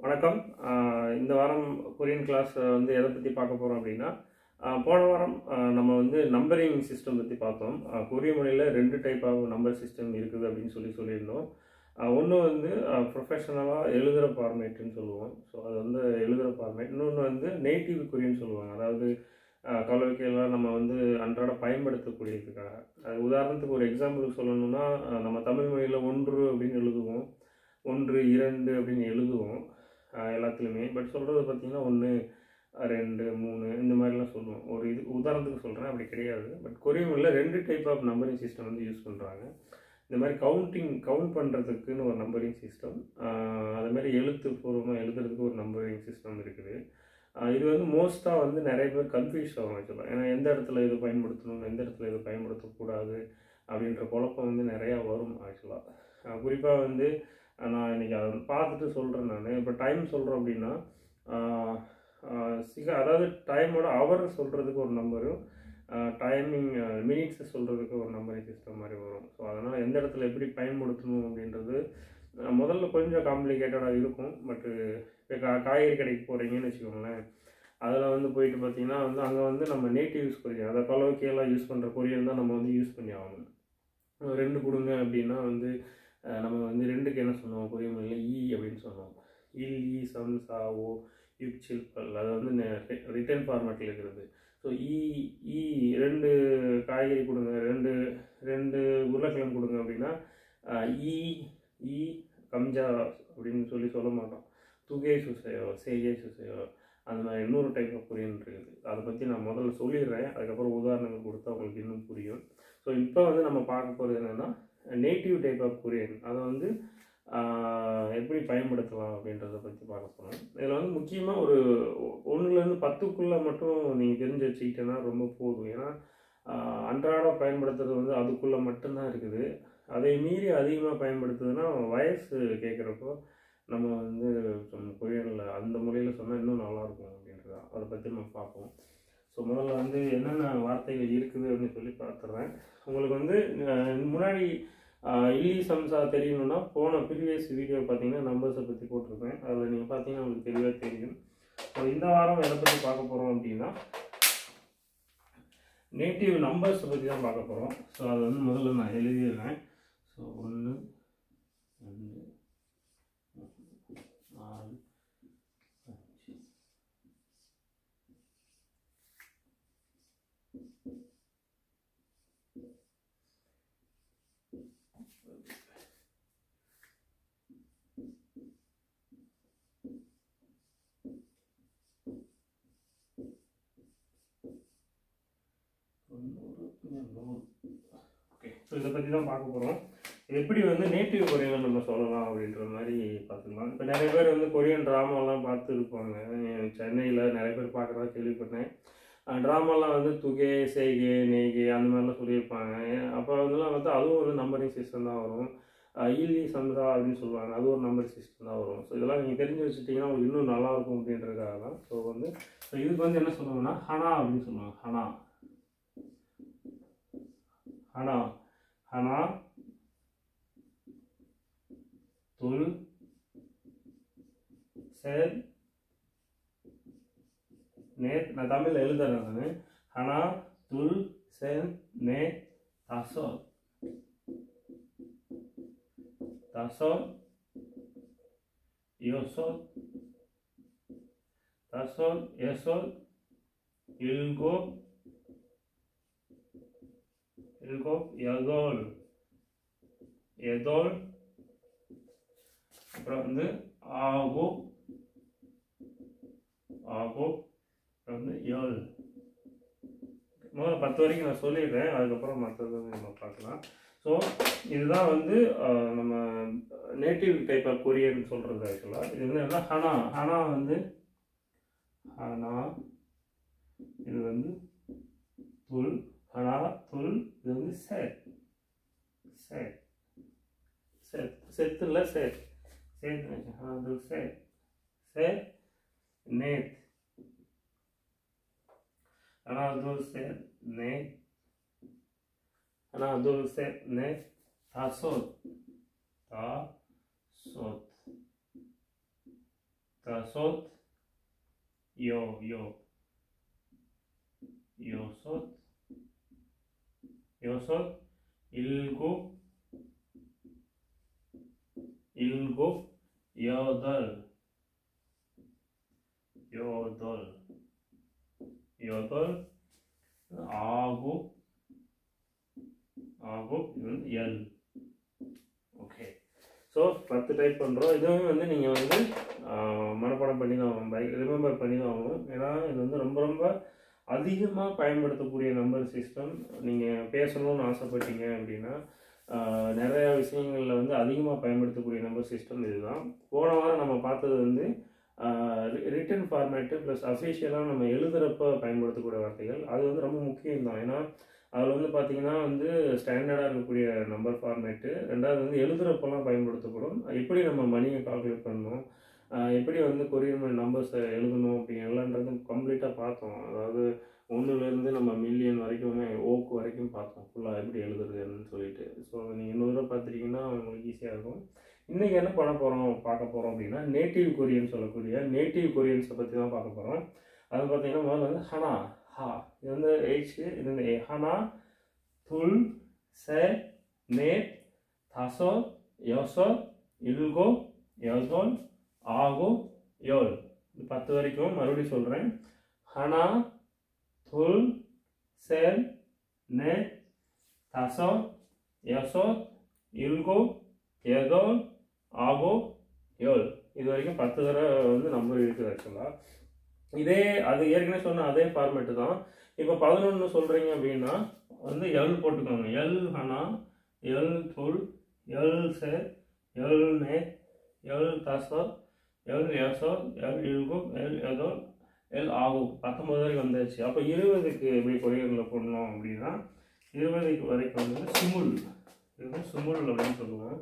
வணக்கம் ஆஹ் இந்த வாரம் கொரியன் கிளாஸ் வந்து எதை பற்றி பார்க்க போகிறோம் அப்படின்னா ஆஹ் போன வாரம் ஆஹ் நம்ம வந்து நம்பரிங் சிஸ்டம் பற்றி பார்த்தோம் ஆஹ் கொரிய மொழியில் ரெண்டு டைப் ஆஃப் நம்பர் சிஸ்டம் இருக்குது அப்படின்னு சொல்லி சொல்லியிருந்தோம் ஒன்று வந்து ப்ரொஃபஷனலாக எழுதுகிற ஃபார்மேட்டுன்னு சொல்லுவோம் ஸோ அது வந்து எழுதுகிற ஃபார்மேட் இன்னொன்று வந்து நேட்டிவ் கொரியன் சொல்லுவாங்க அதாவது கலவைக்கெல்லாம் நம்ம வந்து அன்றாட பயன்படுத்தக்கூடியதுக்காக அது உதாரணத்துக்கு ஒரு எக்ஸாம்பிளுக்கு சொல்லணும்னா ஆஹ் நம்ம தமிழ் மொழியில் ஒன்று அப்படின்னு எழுதுவோம் ஒன்று இரண்டு அப்படின்னு எழுதுவோம் ஆஹ் எல்லாத்துலேயுமே பட் சொல்கிறது பார்த்தீங்கன்னா ஒன்று ரெண்டு மூணு இந்த மாதிரிலாம் சொல்லுவோம் ஒரு இது உதாரணத்துக்கு சொல்கிறேன் அப்படி கிடையாது பட் கொரியமில் ரெண்டு டைப் ஆஃப் நம்பரிங் சிஸ்டம் வந்து யூஸ் பண்ணுறாங்க இந்த மாதிரி கவுண்டிங் கவுண்ட் பண்ணுறதுக்குன்னு ஒரு நம்பரிங் சிஸ்டம் அது மாதிரி எழுத்து பூர்வமாக எழுதுறதுக்கு ஒரு நம்பரிங் சிஸ்டம் இருக்குது ஆஹ் இது வந்து மோஸ்ட்டாக வந்து நிறைய பேர் கன்ஃபியூஸ் ஆகும் ஆக்சுவலாக ஏன்னா எந்த இடத்துல இது பயன்படுத்தணும் எந்த இடத்துல இது பயன்படுத்தக்கூடாது அப்படின்ற குழப்பம் வந்து நிறையா வரும் ஆக்சுவலாக குறிப்பாக வந்து நான் இன்றைக்கி அதை பார்த்துட்டு சொல்கிறேன் நான் இப்போ டைம் சொல்கிறோம் அப்படின்னா ஆஹ் ஆஹ் சிக அதாவது டைமோட அவர் சொல்கிறதுக்கு ஒரு நம்பரும் டைமிங் மினிட்ஸை சொல்கிறதுக்கு ஒரு நம்பரிங் சிஸ்டம் மாதிரி வரும் ஸோ அதனால் எந்த இடத்துல எப்படி பயன்படுத்தணும் அப்படின்றது ஆஹ் முதல்ல கொஞ்சம் காம்ப்ளிகேட்டடாக இருக்கும் பட்டு இப்போ கா காய்கறி கடைக்கு போகிறீங்கன்னு வச்சுக்கோங்களேன் அதில் வந்து போயிட்டு பார்த்தீங்கன்னா வந்து அங்கே வந்து நம்ம நேட்டிவ் யூஸ் கொரியன் அதை கொலோக்கியெல்லாம் யூஸ் பண்ணுற கொரியன் தான் நம்ம வந்து யூஸ் பண்ணி ஆகணும் ரெண்டு கொடுங்க அப்படின்னா வந்து அஹ் நம்ம வந்து ரெண்டுக்கு என்ன சொன்னோம் கொரிய மொழியில் ஈ அப்படின்னு சொன்னோம் இல் ஈ சம் சா ஓ யுக் சில் பல் அது வந்து ரிட்டன் ஃபார்மேட்டில் இருக்கிறது ஸோ ஈ ஈ ரெண்டு காய்கறி கொடுங்க ரெண்டு ரெண்டு உருளைக்கிழங்கு கொடுங்க அப்படின்னா அஹ் ஈ ஈ கம்ஜா அப்படின்னு சொல்லி சொல்ல மாட்டோம் துகே சுசையோ சேகே சுசையோ அந்த மாதிரி இன்னொரு டைப் ஆஃப் கொரியன் இருக்குது அதை பற்றி நான் முதல்ல சொல்லிடுறேன் அதுக்கப்புறம் உதாரணங்கள் கொடுத்தா உங்களுக்கு இன்னும் புரியும் ஸோ இப்போ வந்து நம்ம பார்க்க போகிறது என்னென்னா நேட்டிவ் டைப் ஆஃப் கொரியன் அதை வந்து ஆஹ், எப்படி பயன்படுத்தலாம் அப்படின்றத பற்றி பார்க்க போகிறோம் இதில் வந்து முக்கியமாக ஒரு ஒன்றுலேருந்து பத்துக்குள்ளே மட்டும் நீங்கள் தெரிஞ்சு வச்சுக்கிட்டேன்னா ரொம்ப போதும் ஏன்னா ஆஹ், அன்றாட பயன்படுத்துறது வந்து அதுக்குள்ளே மட்டும்தான் இருக்குது அதை மீறி அதிகமாக பயன்படுத்துதுன்னா வயசு கேட்குறப்போ நம்ம வந்து கொரியனில் அந்த மொழியில் சொன்னால் இன்னும் நல்லாயிருக்கும் அப்படின்றது அதை பற்றி நம்ம பார்ப்போம் ஸோ முதல்ல வந்து என்னென்ன வார்த்தைகள் இருக்குது அப்படின்னு சொல்லி பார்த்துட்றேன் உங்களுக்கு வந்து அஹ், முன்னாடி அஹ், இல்லி சம்சா தெரியணும்னா போன ப்ரீவியஸ் வீடியோ பார்த்தீங்கன்னா நம்பர்ஸை பற்றி போட்டிருப்பேன் அதில் நீங்கள் பார்த்தீங்கன்னா உங்களுக்கு தெளிவாக தெரியும் ஸோ இந்த வாரம் எதை பற்றி பார்க்க போகிறோம் அப்படின்னா நேட்டிவ் நம்பர்ஸை பற்றி தான் பார்க்க போகிறோம் ஸோ அதை வந்து முதல்ல நான் எழுதிடுறேன் ஸோ ஒன்று ரெண்டு மூணு, நாலு அஞ்சு தொண்ணூறு நூறு ஓகே ஸோ இதை பற்றி தான் பார்க்க போகிறோம் இது எப்படி வந்து நேட்டிவ் கொரியன் நம்ம சொல்லலாம் அப்படின்ற மாதிரி பார்த்துக்கலாம் இப்போ நிறைய பேர் வந்து கொரியன் ட்ராமாலாம் பார்த்து இருப்பாங்க சென்னையில் நிறைய பேர் பார்க்குறதா கேள்விப்பட்டேன் ட்ராமாலாம் வந்து துகே சேகே நெய்கே அந்த மாதிரிலாம் சொல்லியிருப்பாங்க அப்போ வந்துலாம் வந்து அதுவும் வந்து நம்பரிங் சிஸ்டம் தான் வரும் ஈலி சம்சா அப்படின்னு சொல்லுவாங்க அது ஒரு நம்பர் சிஸ்டம் தான் வரும் ஸோ இதெல்லாம் நீங்கள் தெரிஞ்சு வச்சுட்டிங்கன்னா உங்களுக்கு இன்னும் நல்லாயிருக்கும் அப்படின்றதுக்காக தான் ஸோ வந்து ஸோ இதுக்கு வந்து என்ன சொல்லுவாங்கன்னா ஹனா அப்படின்னு சொல்லுவாங்க ஹனா ஹனா ஹனா துல் சேர் நேத் நான் தமிழில் எழுதுறேன் நான் ஹனா துல் சேன் நே தாசோல் தாசோல் யோசோல் தாசோல் ஏசோல் இல்கோ 일곱, 여덟, 여덟, அப்புறம் வந்து ஆகு ஆகு அப்புறம் வந்து ஏழு முதல்ல பத்து வரைக்கும் நான் சொல்லிடுறேன் அதுக்கப்புறம் மற்றது வந்து நம்ம பார்க்கலாம் ஸோ இதுதான் வந்து அஹ், நம்ம நேட்டிவ் டைப் ஆஃப் கொரியன் சொல்கிறது ஆக்சுவலாக இது வந்து என்ன ஹனா ஹனா வந்து ஹனா இது வந்து துல் ஹனா துல் இது வந்து சேத் சேத் சேத் செத்துல சேத் சேத் ஹனா துல் சேத் சேத் நேத் ஹனா துல் சேத் நேத் ஹனா துல் சேத் நேத் தாசோத் தாசோத் 다섯 여, 여 여섯 여섯 일곱 일곱 여덟 여덟 여덟 아홉 아홉 이건 열 ஓகே ஸோ பத்து டைப் பண்ணுறோம் இதுவும் வந்து நீங்கள் வந்து ஆஹ், மனப்பாடம் பண்ணி தான் ஆகணும் பை ரிமெம்பர் பண்ணி தான் ஆகணும் ஏன்னா இது வந்து ரொம்ப ரொம்ப அதிகமாக பயன்படுத்தக்கூடிய நம்பர் சிஸ்டம் நீங்கள் பேசணும்னு ஆசைப்பட்டீங்க அப்படின்னா ஆஹ், நிறைய விஷயங்களில் வந்து அதிகமாக பயன்படுத்தக்கூடிய நம்பர் சிஸ்டம் இதுதான் போன வாரம் நம்ம பார்த்தது வந்து ரிட்டன் ஃபார்மேட்டு ப்ளஸ் அஃபிஷியலாக நம்ம எழுதுகிறப்ப பயன்படுத்தக்கூடிய வார்த்தைகள் அது வந்து ரொம்ப முக்கியம் தான் ஏன்னா அதில் வந்து பார்த்தீங்கன்னா வந்து ஸ்டாண்டர்டாக இருக்கக்கூடிய நம்பர் ஃபார்மேட்டு ரெண்டாவது வந்து எழுதுகிறப்பெல்லாம் பயன்படுத்தப்படும் எப்படி நம்ம மணியை கால்குலேட் பண்ணணும் ஆஹ் எப்படி வந்து கொரியர் நம்பர்ஸை எழுதணும் அப்படிங்கலான்றது கம்ப்ளீட்டாக பார்த்தோம் அதாவது ஒன்றுலேருந்து நம்ம மில்லியன் வரைக்குமே ஓக்கு வரைக்கும் பார்த்தோம் ஃபுல்லாக எப்படி எழுதுறதுன்னு சொல்லிட்டு ஸோ நீங்கள் இன்னொரு தடவை பார்த்துட்டீங்கன்னா உங்களுக்கு ஈஸியாக இருக்கும் இன்றைக்கி என்ன பண்ண போகிறோம் பார்க்க போகிறோம் அப்படின்னா நேட்டிவ் கொரியன் சொல்லக்கூடிய நேட்டிவ் கொரியன்ஸை பற்றி தான் பார்க்க போகிறோம் அது பார்த்தீங்கன்னா முதல்ல வந்து ஹனா ஹா இது வந்து ஹெச் இது வந்து ஏ ஹனா துல் செ நெட் 다섯 여섯 일곱 여덟 ஆகும் யோல் இது பத்து வரைக்கும் மறுபடியும் சொல்கிறேன் ஹனா துல் செல் நெ 다섯 여섯 일곱 여덟 ஆகும் யோல் இது வரைக்கும் பத்து தடவை வந்து நம்பர் இருக்குது ஆக்சுவலாக இதே அது ஏற்கனவே சொன்ன அதே ஃபார்மேட்டு தான் இப்போ பதினொன்று சொல்கிறீங்க அப்படின்னா வந்து எல் போட்டுக்கோங்க எல் ஹனா எல் துல் எல் செ எல் நெ எல் தச எல் எசோ எல் இல்கும் எல் எதோ எல் ஆகும் பத்தொம்பது வரைக்கும் வந்தாச்சு அப்போ இருபதுக்கு எப்படி கொரியரில் போடணும் அப்படின்னா இருபதுக்கு வரைக்கும் வந்து சுமுல் இது வந்து சுமுல் அப்படின்னு சொல்லுவோம்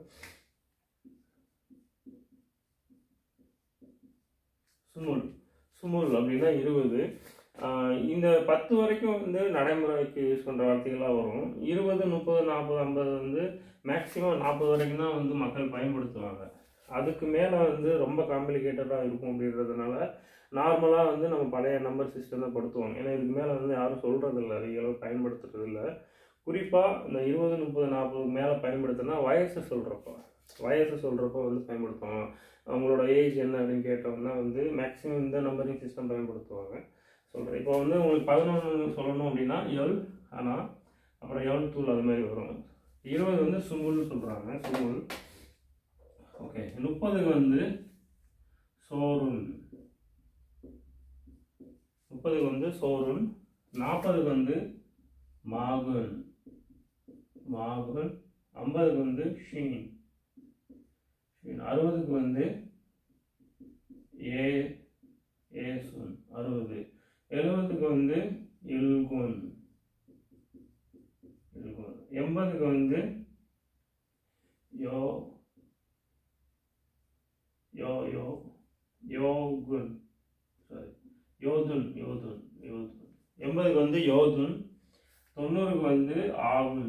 சுமுல் சுமுல் அப்படின்னா இருபது ஆஹ் இந்த பத்து வரைக்கும் வந்து நடைமுறைக்கு யூஸ் பண்ணுற வார்த்தைகளாக வரும் இருபது முப்பது நாற்பது ஐம்பது வந்து மேக்ஸிமம் நாற்பது வரைக்கும் தான் வந்து மக்கள் பயன்படுத்துவாங்க அதுக்கு மேலே வந்து ரொம்ப காம்ப்ளிகேட்டடாக இருக்கும் அப்படின்றதுனால நார்மலாக வந்து நம்ம பழைய நம்பர் சிஸ்டம் தான் படுத்துவாங்க ஏன்னா இதுக்கு மேலே வந்து யாரும் சொல்கிறதில்ல அதிகளவு பயன்படுத்துறதில்ல குறிப்பாக இந்த இருபது முப்பது நாற்பதுக்கு மேலே பயன்படுத்தினா வயசை சொல்கிறப்போ வயசை சொல்கிறப்போ வந்து பயன்படுத்துவாங்க அவங்களோட ஏஜ் என்ன அப்படின்னு கேட்டோம்னா வந்து மேக்ஸிமம் இந்த நம்பரிங் சிஸ்டம் பயன்படுத்துவாங்க சொல்கிறேன் இப்போ வந்து உங்களுக்கு பதினொன்று சொல்லணும் அப்படின்னா எல் ஆனால் அப்புறம் எல் தூள் அது மாதிரி வரும் இருபது வந்து சுங்குல்னு சொல்கிறாங்க சுங்குல் ஓகே முப்பதுக்கு வந்து சோறுன் முப்பதுக்கு வந்து சோறுன் நாற்பதுக்கு வந்து மாகுன் மாகுன் ஐம்பதுக்கு வந்து ஷீன் ஷீன் அறுபதுக்கு வந்து ஏ ஏசுன் அறுபது எழுபதுக்கு வந்து இல்குன் இல்குன் எண்பதுக்கு வந்து யோ யோ யோ யோகுன் சாரி யோதுன் யோதுன் யோதுன் எண்பதுக்கு வந்து யோதுன் தொண்ணூறுக்கு வந்து ஆகுன்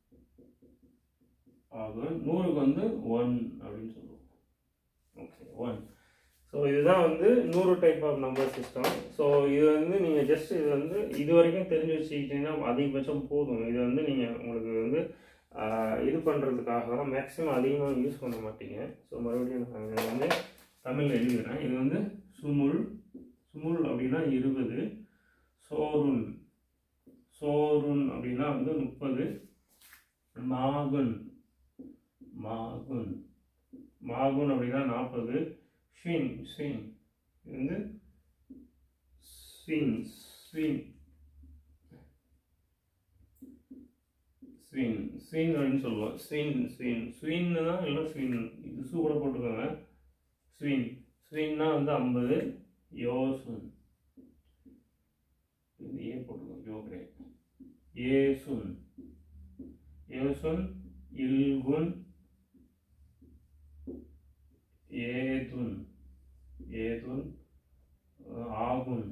ஆகுன் நூறுக்கு வந்து ஒன் அப்படின்னு சொல்லுவோம் ஓகே ஒன் ஸோ இதுதான் வந்து நூறு type of number system so இது வந்து நீங்கள் ஜஸ்ட் இது வந்து இது வரைக்கும் தெரிஞ்சு வச்சுக்கிட்டீங்கன்னா அதிகபட்சம் போதும் இது வந்து நீங்கள் உங்களுக்கு வந்து ஆஹ், இது பண்ணுறதுக்காக தான் மேக்ஸிமம் அதிகமாக யூஸ் பண்ண மாட்டீங்க ஸோ மறுபடியும் நான் இதை வந்து தமிழில் எழுதுகிறேன் இது வந்து சுமுல் சுமுல் அப்படின்னா இருபது சோருன் சோருன் அப்படின்னா வந்து முப்பது மாகுன் மாகுன் மாகுன் அப்படின்னா நாற்பது ஸ்வின் ஸ்வின் இது வந்து ஸ்வின் ஸ்வின் ஸ்வின் ஸ்வின் அப்படின்னு சொல்லுவோம் ஸ்வின் ஸ்வின் ஸ்வின்னு தான் இல்லை ஸ்வின் இது சூ கூட போட்டுக்கோங்க ஸ்வின் ஸ்வின்னா வந்து ஐம்பது யோசுன் இது ஏ போட்டுக்கோங்க யோகரே ஏசுன் ஏசுன் இல்குன் ஏதுன் ஏதுன் அஹ், ஆகுன்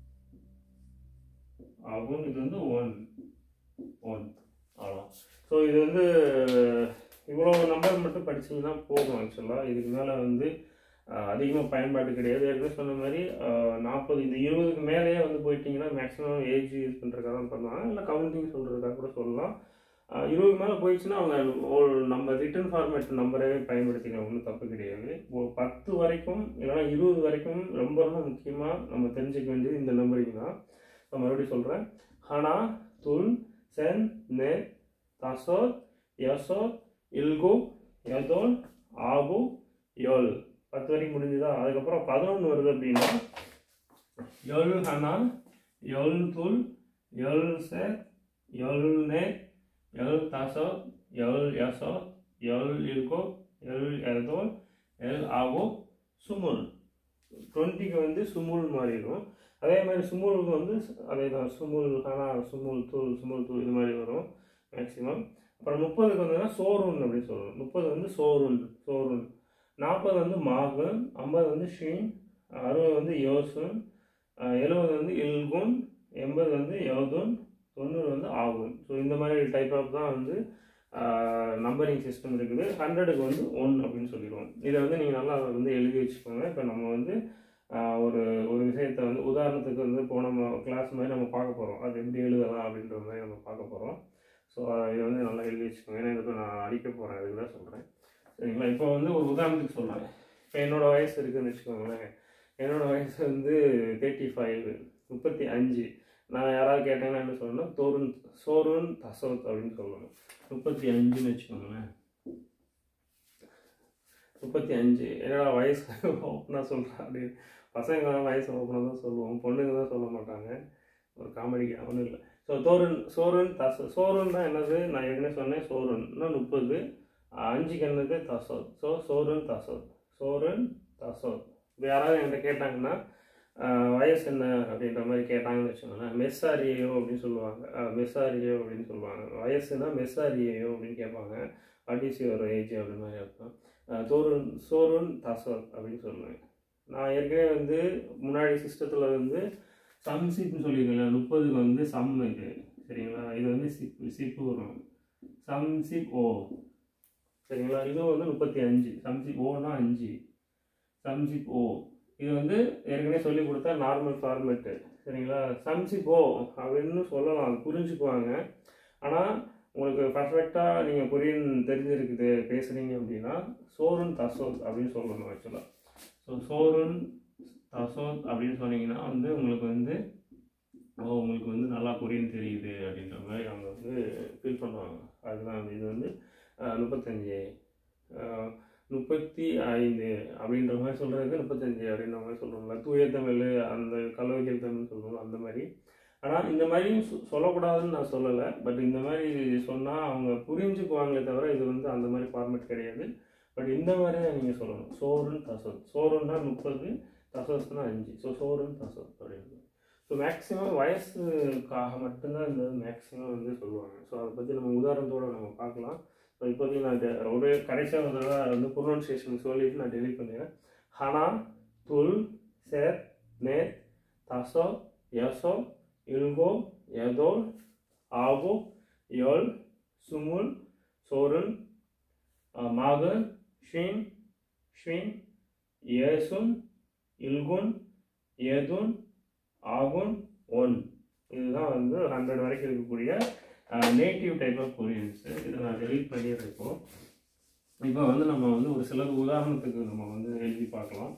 ஆகுன் இது வந்து ஒன் ஒன் அவ்வளோ ஸோ இது வந்து இவ்வளோ நம்பர் மட்டும் படிச்சீங்கன்னா போதும் ஆக்சுவலாக இதுக்கு மேலே வந்து அதிகமாக பயன்பாடு கிடையாது ஏற்கனவே சொன்ன மாதிரி நாற்பது இந்த இருபதுக்கு மேலேயே வந்து போயிட்டீங்கன்னா மேக்ஸிமம் ஏஜ் யூஸ் பண்ணுறதுக்காக தான் பண்ணுவாங்க இல்லை கவுண்டிங் சொல்கிறதுக்காக கூட சொல்லலாம் ஆஹ் இருபது மேலே போயிடுச்சுன்னா அவங்க ஒரு நம்ம ரிட்டர்ன் ஃபார்மேட் நம்பரே பயன்படுத்திக்கலாம் ஒன்றும் தப்பு கிடையாது ஒரு பத்து வரைக்கும் இல்லைன்னா இருபது வரைக்கும் ரொம்ப ரொம்ப முக்கியமாக நம்ம தெரிஞ்சுக்க வேண்டியது இந்த நம்பரிங் தான் நான் மறுபடியும் சொல்கிறேன் ஹனா துல் சென் நே தாசோத் யசோத் இல்கு யதோல் ஆபு யோல் பத்து வரைக்கும் முடிஞ்சுதா அதுக்கப்புறம் பதினொன்று வருது அப்படின்னா யோல் ஹனா யோல் துல் யோல் செ யோல் நே யோல் தாசோத் யோல் யசோத் யோல் இல்கு யோல் யதோல் எல் ஆபு சுமுல் டுவெண்ட்டிக்கு வந்து சுமுல் மாறிடும் அதே மாதிரி சுமுலுக்கு வந்து அதே தான் சுமுல் ஹனா சுமுல் தூள் சுமுல் தூள் இது மாதிரி வரும் மேக்ஸிமம் அப்புறம் முப்பதுக்கு வந்ததுன்னா சோறுன் அப்படின்னு சொல்லணும் முப்பது வந்து சோறுன் சோறுன் நாற்பது வந்து மாகுன் ஐம்பது வந்து ஷீன் அறுபது வந்து யோசுன் எழுபது வந்து இல்குன் எண்பது வந்து யோதுன் தொண்ணூறு வந்து ஆகுன் ஸோ இந்த மாதிரி டைப் ஆஃப் தான் வந்து நம்பரிங் சிஸ்டம் இருக்குது ஹண்ட்ரடுக்கு வந்து ஒன் அப்படின்னு சொல்லிடுவோம் இதை வந்து நீங்கள் நல்லா வந்து எழுதி வச்சுக்கோங்க இப்போ நம்ம வந்து ஆஹ், ஒரு ஒரு விஷயத்தை வந்து உதாரணத்துக்கு வந்து போன கிளாஸ் மாதிரி நம்ம பார்க்க போகிறோம் அது எப்படி எழுதலாம் அப்படின்ற மாதிரி நம்ம பார்க்க போகிறோம் ஸோ இதை வந்து நல்லா எழுதி வச்சுக்கோங்க ஏன்னா இதுக்கு நான் அடிக்க போகிறேன் அதுக்கு தான் சொல்கிறேன் சரிங்களா இப்போ வந்து ஒரு உதாரணத்துக்கு சொல்கிறேன் இப்போ என்னோட வயசு இருக்குதுன்னு வச்சுக்கோங்களேன் என்னோட வயசு வந்து தேர்ட்டி ஃபைவ் முப்பத்தி அஞ்சு நான் யாராவது கேட்டேங்கன்னா என்ன சொல்லணும் தோருன் சோருன் தசோத் அப்படின்னு சொல்லணும் முப்பத்தி அஞ்சுன்னு வச்சுக்கோங்களேன் முப்பத்தி அஞ்சு என்னடா வயசு ஓப்பனாக சொல்கிறேன் அப்படின்னு பசங்க தான் வயசு ஓப்பனாக தான் சொல்லுவோம் பொண்ணுங்க தான் சொல்ல மாட்டாங்க ஒரு காமெடிக்கு ஒன்றும் இல்லை ஸோ தோரன் சோரன் தச சோரன்னா என்னது நான் ஏற்கனவே சொன்னேன் சோரன்னா முப்பது அஞ்சுக்கு என்னது தசோத் ஸோ சோரன் தசோத் சோரன் தசோத் இப்போ யாராவது என்கிட்ட கேட்டாங்கன்னா ஆஹ், வயசு என்ன அப்படின்ற மாதிரி கேட்டாங்கன்னு வச்சுக்கோங்களேன் மெஸ்ஸாரியோ அப்படின்னு சொல்லுவாங்க ஆஹ், மெஸ்ஸாரியோ அப்படின்னு சொல்லுவாங்க வயசுனா மெஸ்ஸாரியோ அப்படின்னு கேட்பாங்க வாட் இஸ் யுவர் ஏஜ் அப்படி மாதிரி அர்த்தம் ஆஹ், தோருன் சோருன் தசோத் அப்படின்னு சொல்லுவேன் நான் ஏற்கனவே வந்து முன்னாடி சிஸ்டத்தில் வந்து சம் சிப்னு சொல்லியிருக்கேன் முப்பதுக்கு வந்து சம் இது சரிங்களா இது வந்து சிப் சிப்பு வரும் சம் சிப் ஓ சரிங்களா இதுவும் வந்து முப்பத்தி அஞ்சு சம் சிப் ஓனா அஞ்சு சம் சிப் ஓ இது வந்து ஏற்கனவே சொல்லி கொடுத்தா நார்மல் ஃபார்மேட்டு சரிங்களா சம் சிப் ஓ அப்படின்னு சொல்லலாம் அது புரிஞ்சுக்குவாங்க ஆனால் உங்களுக்கு பர்ஃபெக்டாக நீங்கள் கொரியன் தெரிஞ்சிருக்குது பேசுகிறீங்க அப்படின்னா சோருன் தசோத் அப்படின்னு சொல்லணும் ஆக்சுவலாக ஸோ சோருன் தசோத் அப்படின்னு சொன்னீங்கன்னா வந்து உங்களுக்கு வந்து ஓ உங்களுக்கு வந்து நல்லா கொரியன் தெரியுது அப்படின்ற மாதிரி அவங்க வந்து ஃபீல் பண்ணுவாங்க அதுதான் வந்து இது வந்து அஹ், முப்பத்தஞ்சு அஹ், முப்பத்தி ஐந்து அப்படின்ற மாதிரி சொல்கிறதுக்கு முப்பத்தஞ்சு அப்படின்ற மாதிரி சொல்கிறோம்ல தூய தமிழ் அந்த கலவைகள் தமிழ் சொல்கிறோம் அந்த மாதிரி ஆனால் இந்த மாதிரி சொ- சொல்லக்கூடாதுன்னு நான் சொல்லலை பட் இந்த மாதிரி சொன்னால் அவங்க புரிஞ்சுக்குவாங்களே தவிர இது வந்து அந்த மாதிரி ஃபார்மேட் கிடையாது பட் இந்த மாதிரி தான் நீங்கள் சொல்லணும் சோறுன்னு தசோத் சோறுன்னா முப்பது தசோஸ்னா அஞ்சு ஸோ சோறுன்னு தசோத் அப்படின்னு ஸோ மேக்ஸிமம் வயசுக்காக மட்டும்தான் இந்த மேக்ஸிமம் வந்து சொல்லுவாங்க ஸோ அதை பற்றி நம்ம உதாரணத்தோட நம்ம பார்க்கலாம் ஸோ இப்போதைக்கு நான் டெ- ஒரு கடைசியாக ஒரு தடவை வந்து ப்ரொனன்சியேஷன் சொல்லிட்டு நான் டெலிட் பண்ணிடுறேன் ஹனா துல் சேர் நேத் தசோ யசோ இல்கோ எதோல் ஆகோ யோல் சுமுல் சோருன் மாகன் ஷீன் ஷ்வின் ஏசுன் இல்குன் ஏதுன் ஆகுன் ஒன் இதுதான் வந்து ஹண்ட்ரட் வரைக்கும் இருக்கக்கூடிய நேட்டிவ் டைப் ஆஃப் கொரியன்ஸ் இதை நான் டெலீட் பண்ணிடுறேன் இப்போ இப்போ வந்து நம்ம வந்து ஒரு சில உதாரணத்துக்கு நம்ம வந்து எழுதி பார்க்கலாம்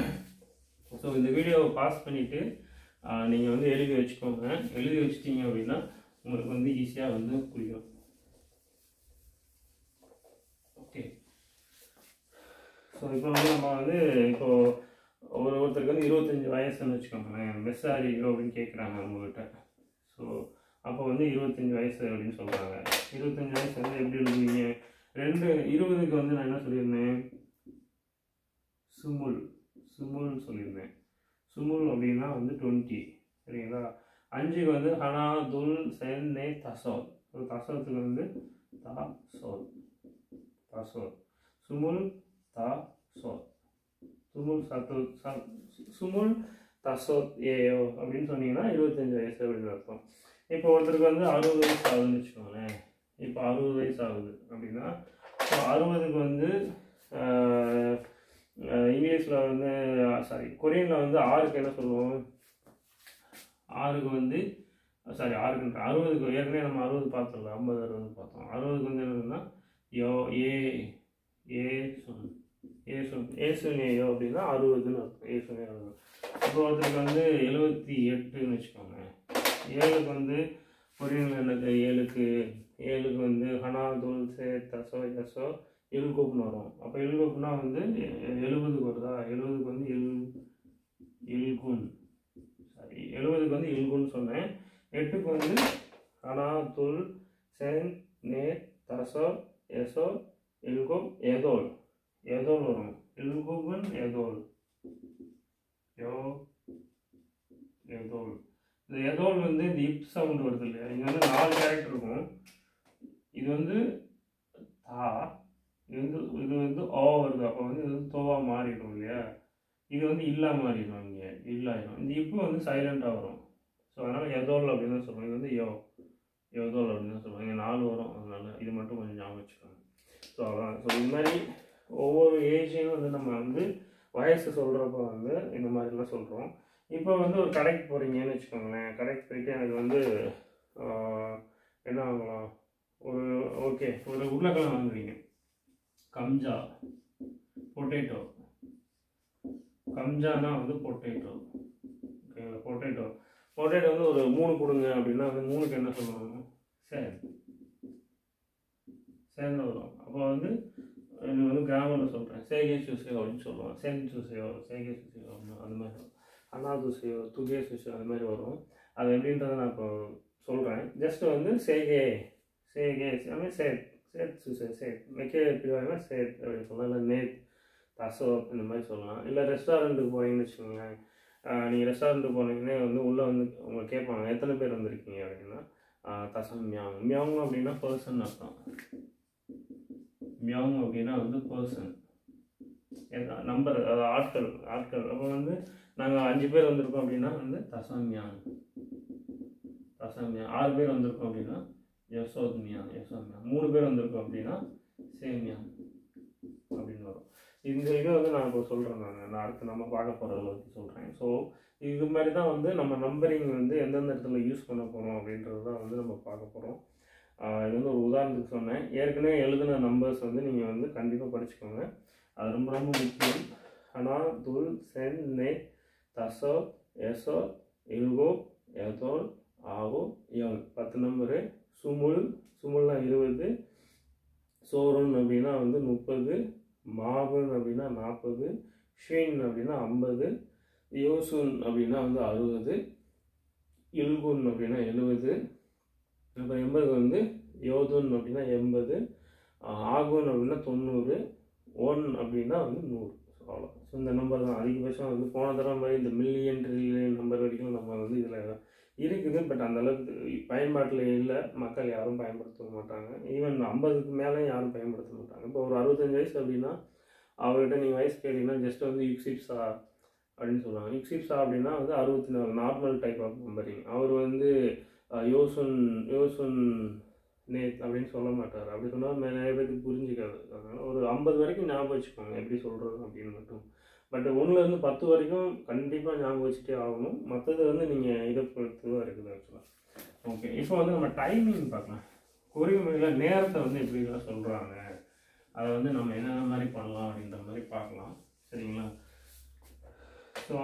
ஸோ இந்த வீடியோவை பாஸ் பண்ணிவிட்டு நீங்கள் வந்து எழுதி வச்சுக்கோங்க எழுதி வச்சிட்டீங்க அப்படின்னா உங்களுக்கு வந்து ஈஸியாக வந்து புரியும் ஓகே ஸோ இப்போ வந்து நம்ம வந்து இப்போ ஒரு ஒருத்தருக்கு வந்து இருபத்தஞ்சி வயசுன்னு வச்சுக்கோங்களேன் மெஸ்ஸாரியோ அப்படின்னு கேட்குறாங்க உங்ககிட்ட ஸோ அப்போ வந்து இருபத்தஞ்சி வயசு அப்படின்னு சொல்கிறாங்க இருபத்தஞ்சி வயசு வந்து எப்படி எழுதுவீங்க ரெண்டு இருபதுக்கு வந்து நான் என்ன சொல்லியிருந்தேன் சுமுல் சுமுல் சொல்லியிருந்தேன் சுமுல் அப்படின்னா வந்து டுவெண்ட்டி சரிங்களா அஞ்சுக்கு வந்து ஹனா துல் சென் நே தசோத் ஸோ தசோத்துக்கு வந்து தா சோத் தசோத் சுமுல் தா சோத் சுமுல் சத்து ச- சுமுல் தசோத் ஏயோ அப்படின்னு சொன்னீங்கன்னா இருபத்தஞ்சி வயசு அப்படின்னு அர்த்தம் இப்போ ஒருத்தருக்கு வந்து அறுபது வயசு ஆகுதுன்னு வச்சுக்கோங்களேன் இப்போ அறுபது வயசு ஆகுது அப்படின்னா ஸோ அறுபதுக்கு வந்து ஆஹ், இங்கிலீஷில் வந்து சாரி கொரியனில் வந்து ஆறுக்கு என்ன சொல்லுவோம் ஆறுக்கு வந்து சாரி ஆறுக்கு அறுபதுக்கு ஏற்கனவே நம்ம அறுபது பார்த்தோம்ல ஐம்பது அறுபது பார்த்தோம் அறுபதுக்கு வந்து என்னதுன்னா யோ ஏ ஏ சொல் ஏ சொல் ஏ சொன்னியோ அப்படின்னா அறுபதுன்னு அர்த்தம் ஏ சொன்னியோ அறுபது இப்போ ஒருத்தருக்கு வந்து எழுபத்தி எட்டுன்னு வச்சுக்கோங்க ஏழுக்கு வந்து கொரியனில் என்னது ஏழுக்கு ஏழுக்கு வந்து ஹனா துல் சே தசோ எசோ எழுகோப்னு வரும் அப்போ எழுகோப்னா வந்து எ- எழுபதுக்கு வருதா எழுபதுக்கு வந்து எல் இல்குன் சாரி எழுபதுக்கு வந்து இல்குன்னு சொன்னேன் எட்டுக்கு வந்து ஹனா துல் சென் நே தசோ எசோ இல்கோப் எதோல் எதோல் வரும் இல்குபன் எதோல் யோ எதோல் இந்த எதோல் வந்து இந்த இப் சவுண்ட் வருது இல்லையா இங்கே வந்து நாலு கேரக்டர் இருக்கும் இது வந்து தா இது வந்து இது வந்து ஓ வருது அப்போ வந்து இது வந்து தோவா மாறிடும் இல்லையா இது வந்து இல்லா மாறிடும் இங்கே இல்லாயிடும் இந்த இப்பு வந்து சைலண்டாக வரும் ஸோ அதனால் எதோல் அப்படின்னு தான் சொல்லுவோம் இது வந்து யோ எதோல் அப்படின்னு தான் சொல்லுவோம் இங்கே நாலு வரும் அதனால இது மட்டும் கொஞ்சம் ஞாபகம் வச்சுக்கோங்க ஸோ அதான் ஸோ இது மாதிரி ஒவ்வொரு ஏஜையும் வந்து நம்ம வந்து வயசு சொல்கிறப்ப வந்து இந்த மாதிரிலாம் சொல்கிறோம் இப்போ வந்து ஒரு கடைக்கு போகிறீங்கன்னு வச்சுக்கோங்களேன் கடைக்கு போயிட்டு எனக்கு வந்து ஆஹ், என்ன வாங்கலாம் ஒரு ஓகே ஒரு உருளைக்கிழங்கு வாங்குறீங்க கம்ஜா பொட்டேட்டோ கம்ஜானா வந்து பொட்டேட்டோ ஓகேங்களா பொட்டேட்டோ பொட்டேட்டோ வந்து ஒரு மூணு கொடுங்க அப்படின்னா வந்து மூணுக்கு என்ன சொல்லுவாங்க சரி சேர்ந்து வரும் அப்போ வந்து இது வந்து கிராமரில் சொல்கிறேன் சேகே சுசையோ அப்படின்னு சொல்லுவோம் சேன் சுசையோ சேகே சுசையோ அப்படின்னு அந்த மாதிரி வரும் அண்ணா துசையோ துகே சுசையோ அந்த மாதிரி வரும் அது எப்படின்றத நான் இப்போ சொல்கிறேன் ஜஸ்ட் வந்து சேகே சேகே எல்லாமே சேத் சேத் சுசை சேத் மெக்கே பிரிவாங்கன்னா சேத் அப்படின்னு சொல்லலாம் இல்லை நேத் தசோ இந்த மாதிரி சொல்லலாம் இல்லை ரெஸ்டாரண்ட்டுக்கு போனீங்கன்னு வச்சுக்கோங்களேன் நீங்கள் ரெஸ்டாரண்ட்டுக்கு போனீங்கன்னா வந்து உள்ளே வந்து உங்களை கேட்பாங்க எத்தனை பேர் வந்திருக்கீங்க அப்படின்னா ஆஹ் தசம் மியாங் மியாங் அப்படின்னா பர்சன் அர்த்தம் மியாங் அப்படின்னா வந்து பர்சன் நம்பர் அதாவது ஆட்கள் ஆட்கள் அப்போ வந்து நாங்கள் அஞ்சு பேர் வந்திருக்கோம் அப்படின்னா வந்து தசம்யாங் தசம்யாங் ஆறு பேர் வந்திருக்கோம் அப்படின்னா யசோத்மியாங் யசோத்மியாங் மூணு பேர் வந்திருக்கோம் அப்படின்னா சேமியாங் அப்படின்னு வரும் இந்த இது வந்து நான் இப்போ சொல்கிறேன் நான் நான் அடுத்து நம்ம பார்க்க போகிறத பற்றி சொல்கிறேன் ஸோ இது மாதிரி தான் வந்து நம்ம நம்பரிங் வந்து எந்தெந்த இடத்துல யூஸ் பண்ண போகிறோம் அப்படின்றது தான் வந்து நம்ம பார்க்க போகிறோம் இது வந்து ஒரு உதாரணத்துக்கு சொன்னேன் ஏற்கனவே எழுதின நம்பர்ஸ் வந்து நீங்கள் வந்து கண்டிப்பாக படிச்சுக்கோங்க அது ரொம்ப ரொம்ப முக்கியம் ஹனா துல் சென் நே தசோ எசோ இல்கோ எதோல் ஆகோ யோன் பத்து நம்பரு சுமுல் சுமுல்னா இருபது சோறுன் அப்படின்னா வந்து முப்பது மாவுன் அப்படின்னா நாற்பது ஷீன் அப்படின்னா ஐம்பது யோசுன் அப்படின்னா வந்து அறுபது இல்குன் அப்படின்னா எழுபது அப்புறம் எண்பது வந்து யோதுன் அப்படின்னா எண்பது ஆகுன் அப்படின்னா தொண்ணூறு ஒன் அப்படின்னா வந்து நூறு அவ்வளோ ஸோ இந்த நம்பர் தான் அதிகபட்சம் வந்து போன தடவை மாதிரி இந்த மில்லியன் ட்ரில்லியன் நம்பர் வரைக்கும் நம்ம வந்து இதில் இருக்குது பட் அந்த அளவுக்கு பயன்பாட்டில் இல்லை மக்கள் யாரும் பயன்படுத்த மாட்டாங்க ஈவன் ஐம்பதுக்கு மேலே யாரும் பயன்படுத்த மாட்டாங்க இப்போ ஒரு அறுபத்தஞ்சு வயசு அப்படின்னா அவர்கிட்ட நீங்கள் வயசு கேட்டிங்கன்னா ஜஸ்ட் வந்து யுக்சிப்ஸா அப்படின்னு சொல்லுவாங்க யுக்சிப்ஸா அப்படின்னா வந்து அறுபத்தி நாலு normal type of numbering hour வந்து அஹ், யோசுன் யோசுன் நேத் அப்படின்னு சொல்ல மாட்டார் அப்படி சொன்னால் நிறைய பேருக்கு புரிஞ்சுக்காது அதனால் ஒரு ஐம்பது வரைக்கும் ஞாபகம் வச்சுக்கோங்க எப்படி சொல்கிறது அப்படின்னு மட்டும் பட் ஒன்றுலேருந்து பத்து வரைக்கும் கண்டிப்பாக ஞாபகம் வச்சுட்டே ஆகணும் மற்றது வந்து நீங்கள் இதை பொறுத்து தான் இருக்குது ஆக்சுவலாக ஓகே இப்போ வந்து நம்ம டைமிங் பார்க்கலாம் கொரிய மொழியில் நேரத்தை வந்து எப்படிலாம் சொல்கிறாங்க அதை வந்து நம்ம என்னென்ன மாதிரி பண்ணலாம் அப்படின்ற மாதிரி பார்க்கலாம் சரிங்களா ஸோ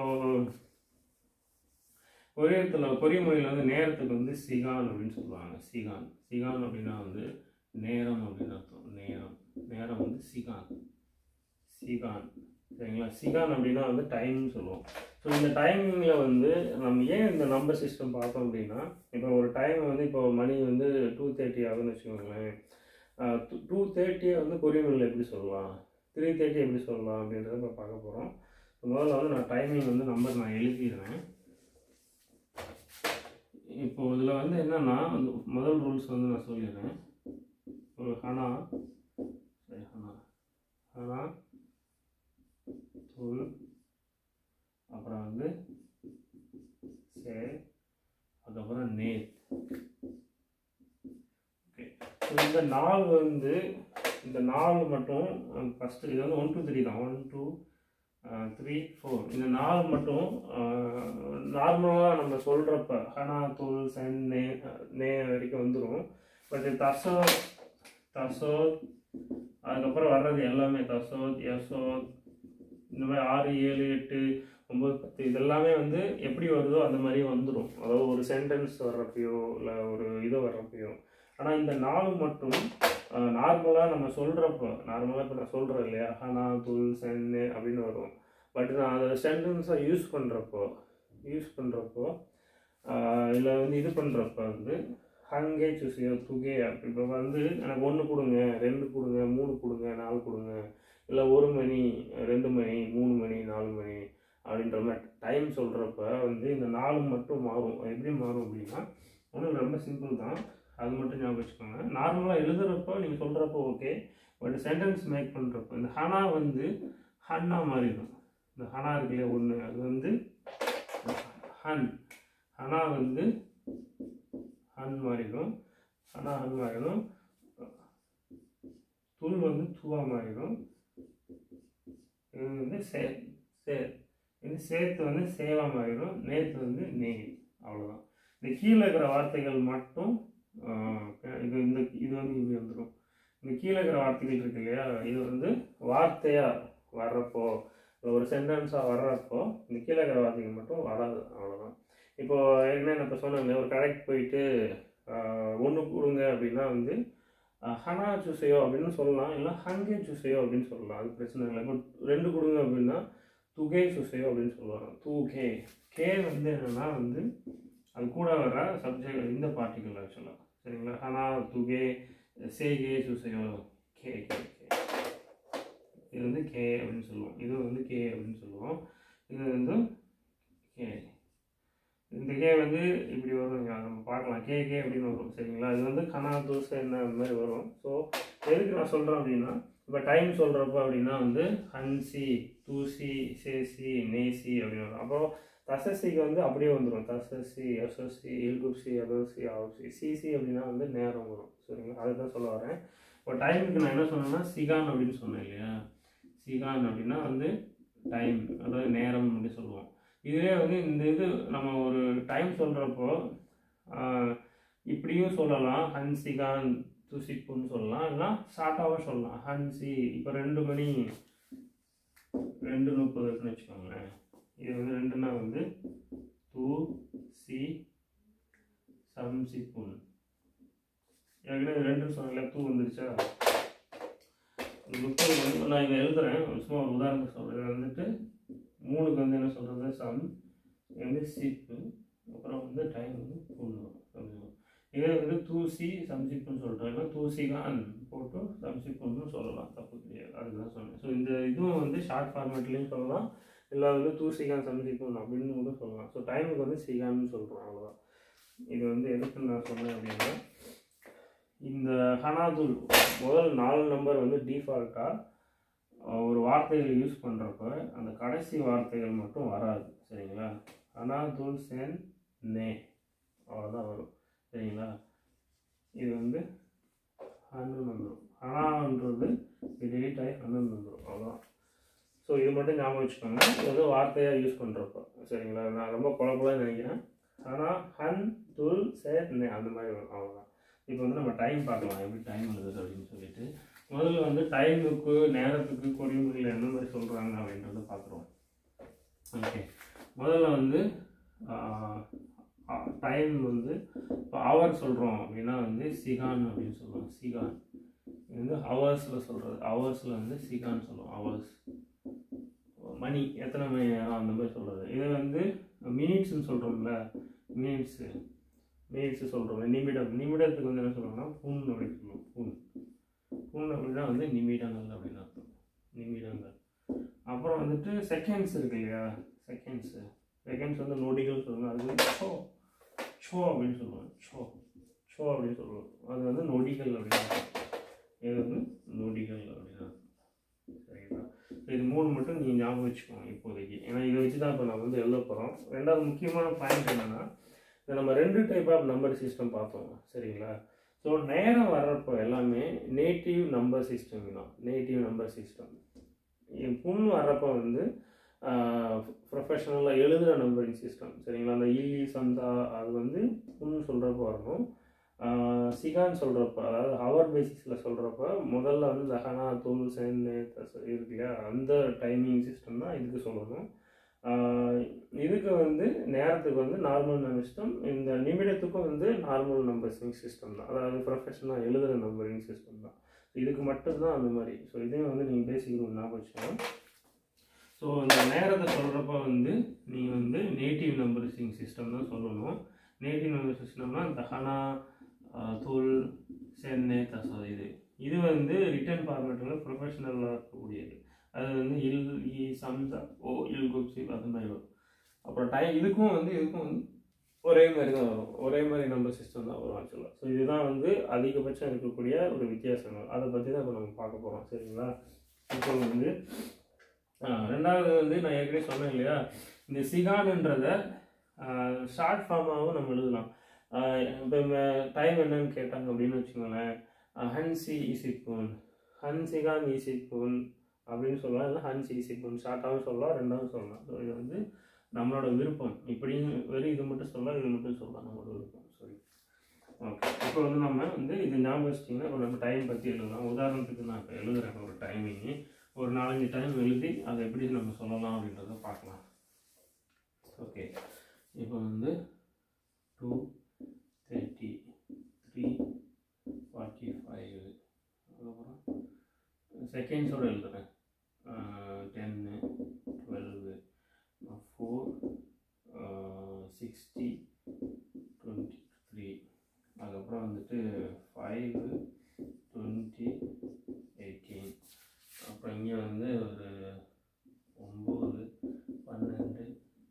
கொரியத்தில் கொரிய மொழியில் வந்து நேரத்துக்கு வந்து சிகான் அப்படின்னு சொல்லுவாங்க சிகான் சிகான் அப்படின்னா வந்து நேரம் அப்படின்னு அர்த்தம் நேரம் நேரம் வந்து சிகான் சிகான் சரிங்களா சிகான் அப்படின்னா வந்து டைம்னு சொல்லுவோம் ஸோ இந்த டைமிங்கில் வந்து நம்ம ஏன் இந்த நம்பர் சிஸ்டம் பார்த்தோம் அப்படின்னா இப்போ ஒரு டைம் வந்து இப்போ மணி வந்து டூ தேர்ட்டி ஆகுதுன்னு வச்சுக்கோங்களேன் டூ தேர்ட்டியை வந்து கொரிய மொழியில் எப்படி சொல்லலாம் த்ரீ தேர்ட்டி எப்படி சொல்லலாம் அப்படின்றத இப்போ பார்க்க போகிறோம் முதல்ல வந்து நான் டைமிங் வந்து நம்பர் நான் எழுதிடுறேன் இப்போ இதில் வந்து என்னன்னா அந்த முதல் ரூல்ஸ் வந்து நான் சொல்லிடுறேன் ஒரு ஹனா சரி ஹனா ஹனா தூள் அப்புறம் வந்து சே அதுக்கப்புறம் நேத் ஓகே ஸோ இந்த நாள் வந்து இந்த நாள் மட்டும் ஃபஸ்ட்டு இது வந்து ஒன் டூ த்ரீ தான் ஒன் டூ த்ரீ ஃபோர் இந்த நாலு மட்டும் நார்மலாக நம்ம சொல்கிறப்ப ஹனா துல் சென் நே நே வரைக்கும் வந்துடும் பட் தசோ தசோத் அதுக்கப்புறம் வர்றது எல்லாமே தசோத் யசோத் இந்த மாதிரி ஆறு ஏழு எட்டு ஒம்பது பத்து இதெல்லாமே வந்து எப்படி வருதோ அந்த மாதிரி வந்துடும் அதாவது ஒரு சென்டென்ஸ் வர்றப்பையோ இல்லை ஒரு இது வர்றப்பையோ ஆனால் இந்த நாலு மட்டும் நார்மலாக நம்ம சொல்கிறப்போ நார்மலாக இப்போ நான் சொல்கிறேன் இல்லையா ஹனா துல் சென்னு அப்படின்னு வரும் பட் நான் அதை சென்டென்ஸாக யூஸ் பண்ணுறப்போ யூஸ் பண்ணுறப்போ இல்லை வந்து இது பண்ணுறப்ப வந்து ஹங்கே சுசியோ துகே இப்போ வந்து எனக்கு ஒன்று கொடுங்க ரெண்டு கொடுங்க மூணு கொடுங்க நாலு கொடுங்க இல்லை ஒரு மணி ரெண்டு மணி மூணு மணி நாலு மணி அப்படின்ற மாதிரி டைம் சொல்கிறப்ப வந்து இந்த நாலு மட்டும் மாறும் எப்படி மாறும் அப்படின்னா ஒன்றும் ரொம்ப சிம்பிள் தான் அது மட்டும் ஞாபகம் வச்சுக்கோங்க நார்மலாக எழுதுகிறப்போ நீங்கள் சொல்கிறப்போ ஓகே பட் சென்டென்ஸ் மேக் பண்ணுறப்போ இந்த ஹனா வந்து ஹன்னா மாறிடும் இந்த ஹனா இருக்குல்லையா ஒன்று அது வந்து ஹன் ஹனா வந்து ஹன் மாறிடும் ஹனா ஹன் மாறிடும் துல் வந்து துவா மாறிடும் இது வந்து சே சே இது சேர்த்து வந்து சேவா மாறிடும் நேத்து வந்து நெய் அவ்வளோதான் இந்த கீழே இருக்கிற வார்த்தைகள் மட்டும் ஆஹ், இது இந்த இது வந்து இப்படி வந்துடும் இந்த கீழே இருக்கிற வார்த்தைகள் இருக்கு இல்லையா இது வந்து வார்த்தையாக வர்றப்போ இல்ல ஒரு சென்டென்ஸாக வர்றப்போ இந்த கீழே இருக்கிற வார்த்தைகள் மட்டும் வராது அவ்வளோதான் இப்போ என்ன நான் இப்போ சொன்னேன் ஒரு கடைக்கு போயிட்டு ஒன்று கொடுங்க அப்படின்னா வந்து ஆஹ், ஹனா ஜூஸையோ அப்படின்னு சொல்லலாம் இல்லை ஹங்கே ஜூஸையோ அப்படின்னு சொல்லலாம் அது பிரச்சனை இல்லை இப்போ ரெண்டு கொடுங்க அப்படின்னா துகே சுசையோ அப்படின்னு சொல்லுவாங்க தூகே கே வந்து என்னன்னா வந்து அது கூட வர சப்ஜெக்ட் இந்த பார்ட்டிக்கல் ஆக்சுவலாக சரிங்களா ஹனா துகே சேகே சுசையோ கே கே கே இது வந்து கே அப்படின்னு சொல்லுவோம் இது வந்து கே அப்படின்னு சொல்லுவோம் இது வந்து கே இந்த கே வந்து இப்படி வரும் இங்க நம்ம பார்க்கலாம் கே கே அப்படின்னு வரும் சரிங்களா இது வந்து கனா தோசை என்ன அந்த மாதிரி வரும் ஸோ எதுக்கு நான் சொல்கிறேன் அப்படின்னா இப்போ டைம் சொல்கிறப்ப அப்படின்னா வந்து ஹன்சி தூசி சேசி நேசி அப்படின்னு வரும் அப்புறம் தசசிக்கு வந்து அப்படியே வந்துடும் தசசி எஸ்எஸ்சி இல்குப்சி எதோசி ஆவுசி சிசி அப்படின்னா வந்து நேரம் வரும் சரிங்களா அதை தான் சொல்ல வரேன் இப்போ டைமுக்கு நான் என்ன சொன்னேன்னா சிகான் அப்படின்னு சொன்னேன் இல்லையா சிகான் அப்படின்னா வந்து டைம் அதாவது நேரம் அப்படின்னு சொல்லுவோம் இதுலேயே வந்து இந்த இது நம்ம ஒரு டைம் சொல்கிறப்போ இப்படியும் சொல்லலாம் ஹன்சிகான் துசிப்புன்னு சொல்லலாம் இல்லைனா ஷார்ட்டாகவும் சொல்லலாம் ஹன்சி இப்போ ரெண்டு மணி ரெண்டு முப்பதுன்னு வச்சுக்கோங்களேன் இது வந்து ரெண்டுனா வந்து தூ சி சம் சிப்புன் ஏற்கனவே ரெண்டு சொன்னல தூ வந்துருச்சா இந்த முப்பது வந்து நான் இதை எழுதுறேன் சும்மா ஒரு உதாரணத்துக்கு சொல்கிறேன் இது வந்துட்டு மூணுக்கு வந்து என்ன சொல்கிறது சம் இது வந்து சிப்பு அப்புறம் வந்து டைம் வந்து பொண்ணு அப்படின்னு இதே வந்து தூசி சம்சிப்புன்னு சொல்கிறாங்க தூசிகான் போட்டு சம்சிப்புன்னு சொல்லலாம் தப்பு கிடையாது அதுதான் சொன்னேன் ஸோ இந்த இதுவும் வந்து ஷார்ட் ஃபார்மேட்லேயும் சொல்லலாம் இல்லை வந்து தூசிகான் சம்சிப்புன் அப்படின்னு கூட சொல்லலாம் ஸோ டைமுக்கு வந்து சிகான்னு சொல்கிறோம் அவ்வளோதான் இது வந்து எதுக்கு நான் சொன்னேன் அப்படின்னா இந்த ஹனாதுல் முதல் நாலு நம்பர் வந்து டிஃபால்ட்டாக ஒரு வார்த்தைகள் யூஸ் பண்ணுறப்ப அந்த கடைசி வார்த்தைகள் மட்டும் வராது சரிங்களா ஹனாதுல் சென் நே அவ்வளோதான் வரும் சரிங்களா இது வந்து ஹன்னு வந்துடும் ஹனான்றது இது டெலிட் ஆகி ஹன்னு வந்துடும் அவ்வளோதான் ஸோ இது மட்டும் ஞாபகம் வச்சுக்கோங்க இது வந்து வார்த்தையாக யூஸ் பண்ணுறப்போ சரிங்களா நான் ரொம்ப குழப்பலாம் நினைக்கிறேன் ஆனால் ஹன் துல் சேர் நே அந்த மாதிரி வரும் அவ்வளோதான் இப்போ வந்து நம்ம டைம் பார்க்கலாம் எப்படி டைம் எழுதுது அப்படின்னு சொல்லிட்டு முதல்ல வந்து டைமுக்கு நேரத்துக்கு கொடிமொழியில் என்ன மாதிரி சொல்கிறாங்க அப்படின்றத பார்க்குறோம் ஓகே முதல்ல வந்து டைம் வந்து இப்போ ஹவர் சொல்கிறோம் அப்படின்னா வந்து சிகான் அப்படின்னு சொல்லுவோம் சிகான் இது வந்து ஹவர்ஸில் சொல்கிறது ஹவர்ஸில் வந்து சிகான் சொல்லுவோம் ஹவர்ஸ் மணி எத்தனை மணி நேரம் அந்த மாதிரி சொல்கிறது இது வந்து மினிட்ஸ்னு சொல்கிறோம்ல மினிட்ஸு மினிட்ஸு சொல்கிறோம் நிமிடம் நிமிடத்துக்கு வந்து என்ன சொல்லுவோம்னா புண் அப்படின்னு சொல்லுவோம் புண் புண் அப்படின்னா வந்து நிமிடங்கள் அப்படின்னு அர்த்தம் நிமிடங்கள் அப்புறம் வந்துட்டு செகண்ட்ஸ் இருக்கு இல்லையா செகண்ட்ஸு செகண்ட்ஸ் வந்து நொடிகள் சொல்லுவாங்க அது வந்து சோ சோ அப்படின்னு சொல்லுவாங்க சோ சோ அப்படின்னு சொல்லுவோம் அது வந்து நொடிகள் அப்படின்னு அர்த்தம். இது வந்து நொடிகள் அப்படின்னு அர்த்தம். சரிங்களா So இது மூணு மட்டும் நீங்கள் ஞாபகம் வச்சுக்கோங்க இப்போதைக்கு ஏன்னா இதை வச்சு தான் இப்போ நம்ம வந்து எழுத போகிறோம் ரெண்டாவது முக்கியமான பாயிண்ட் என்னென்னா இதை நம்ம ரெண்டு டைப் ஆஃப் நம்பர் சிஸ்டம் பார்த்தோம் சரிங்களா ஸோ நேரம் வர்றப்போ எல்லாமே நேட்டிவ் நம்பர் சிஸ்டம் தான் நேட்டிவ் நம்பர் சிஸ்டம் புண் வர்றப்போ வந்து ப்ரொஃபஷனலாக எழுதுகிற நம்பரிங் சிஸ்டம் சரிங்களா அந்த இ சந்தா அது வந்து புண் சொல்கிறப்ப வரணும் ஆஹ் சிகான்னு சொல்கிறப்ப அதாவது ஹவர் பேசிஸில் சொல்கிறப்ப முதல்ல வந்து இந்த ஹனா தூள் சென் இருக்கு இல்லையா அந்த டைமிங் சிஸ்டம் தான் இதுக்கு சொல்லணும் ஆஹ் இதுக்கு வந்து நேரத்துக்கு வந்து நார்மல் நம்பர் சிஸ்டம் இந்த நிமிடத்துக்கும் வந்து நார்மல் நம்பர்ஸிங் சிஸ்டம் தான் அதாவது ப்ரொஃபஷனலாக எழுதுகிற நம்பரிங் சிஸ்டம் தான் இதுக்கு மட்டும்தான் அந்த மாதிரி ஸோ இதையும் வந்து நீங்கள் பேசிக் ரூல் ஞாபகம் வச்சுக்கணும் ஸோ இந்த நேரத்தை சொல்கிறப்ப வந்து நீங்கள் வந்து நேட்டிவ் நம்பர்ஸிங் சிஸ்டம் தான் சொல்லணும் நேட்டிவ் நம்பர் சிஸ்டம்னா இந்த ஹனா ஆஹ், தூள் சென்னை தசோ இது இது வந்து ரிட்டர்ன் ஃபார்மேட்டில் ப்ரொஃபஷனலாக இருக்கக்கூடியது அது வந்து இல் இ சம்சா ஓ இல் குப்சி அது மாதிரி வரும் அப்புறம் டைம் இதுக்கும் வந்து இதுக்கும் வந்து ஒரே மாதிரி தான் வரும் ஒரே மாதிரி நம்பர் சிஸ்டம் தான் வரும் ஆக்சுவலாக ஸோ இதுதான் வந்து அதிகபட்சம் இருக்கக்கூடிய ஒரு வித்தியாசங்கள் அதை பற்றி தான் இப்போ நம்ம பார்க்க போகிறோம் சரிங்களா இப்போ வந்து ஆஹ், ரெண்டாவது வந்து நான் ஏற்கனவே சொன்னேன் இல்லையா இந்த சிகான்ன்றதை ஷார்ட் ஃபார்மாகவும் நம்ம எழுதலாம் இப்போ டைம் என்னன்னு கேட்டாங்க அப்படின்னு வச்சுக்கோங்களேன் ஹன்சி இசிப்பூன் ஹன்சிகான் இசிப்பூன் அப்படின்னு சொல்லலாம் இல்லை ஹன்சி இசிப்பூன் ஷார்ட்டாகவும் சொல்லலாம் ரெண்டாவும் சொல்லலாம் ஸோ இது வந்து நம்மளோட விருப்பம் இப்படியும் வெறும் இது மட்டும் சொல்லலாம் இது மட்டும் சொல்லலாம் நம்மளோட விருப்பம் சரி ஓகே இப்போ வந்து நம்ம வந்து இது ஞாபகம் வச்சிட்டிங்கன்னா இப்போ நம்ம டைம் பற்றி எழுதலாம் உதாரணத்துக்கு நான் இப்போ எழுதுறேன் ஒரு டைமிங் ஒரு நாலஞ்சு டைம் எழுதி அதை எப்படி நம்ம சொல்லலாம் அப்படின்றத பார்க்கலாம் ஓகே இப்போ வந்து two thirty three forty five அதுக்கப்புறம் செகண்ட்ஸோடு எழுதுறேன் டென்னு twelve four sixty twenty three அதுக்கப்புறம் வந்துட்டு ஃபைவ் டுவெண்ட்டி எயிட்டீன் அப்புறம் இங்கே வந்து ஒரு ஒம்பது பன்னெண்டு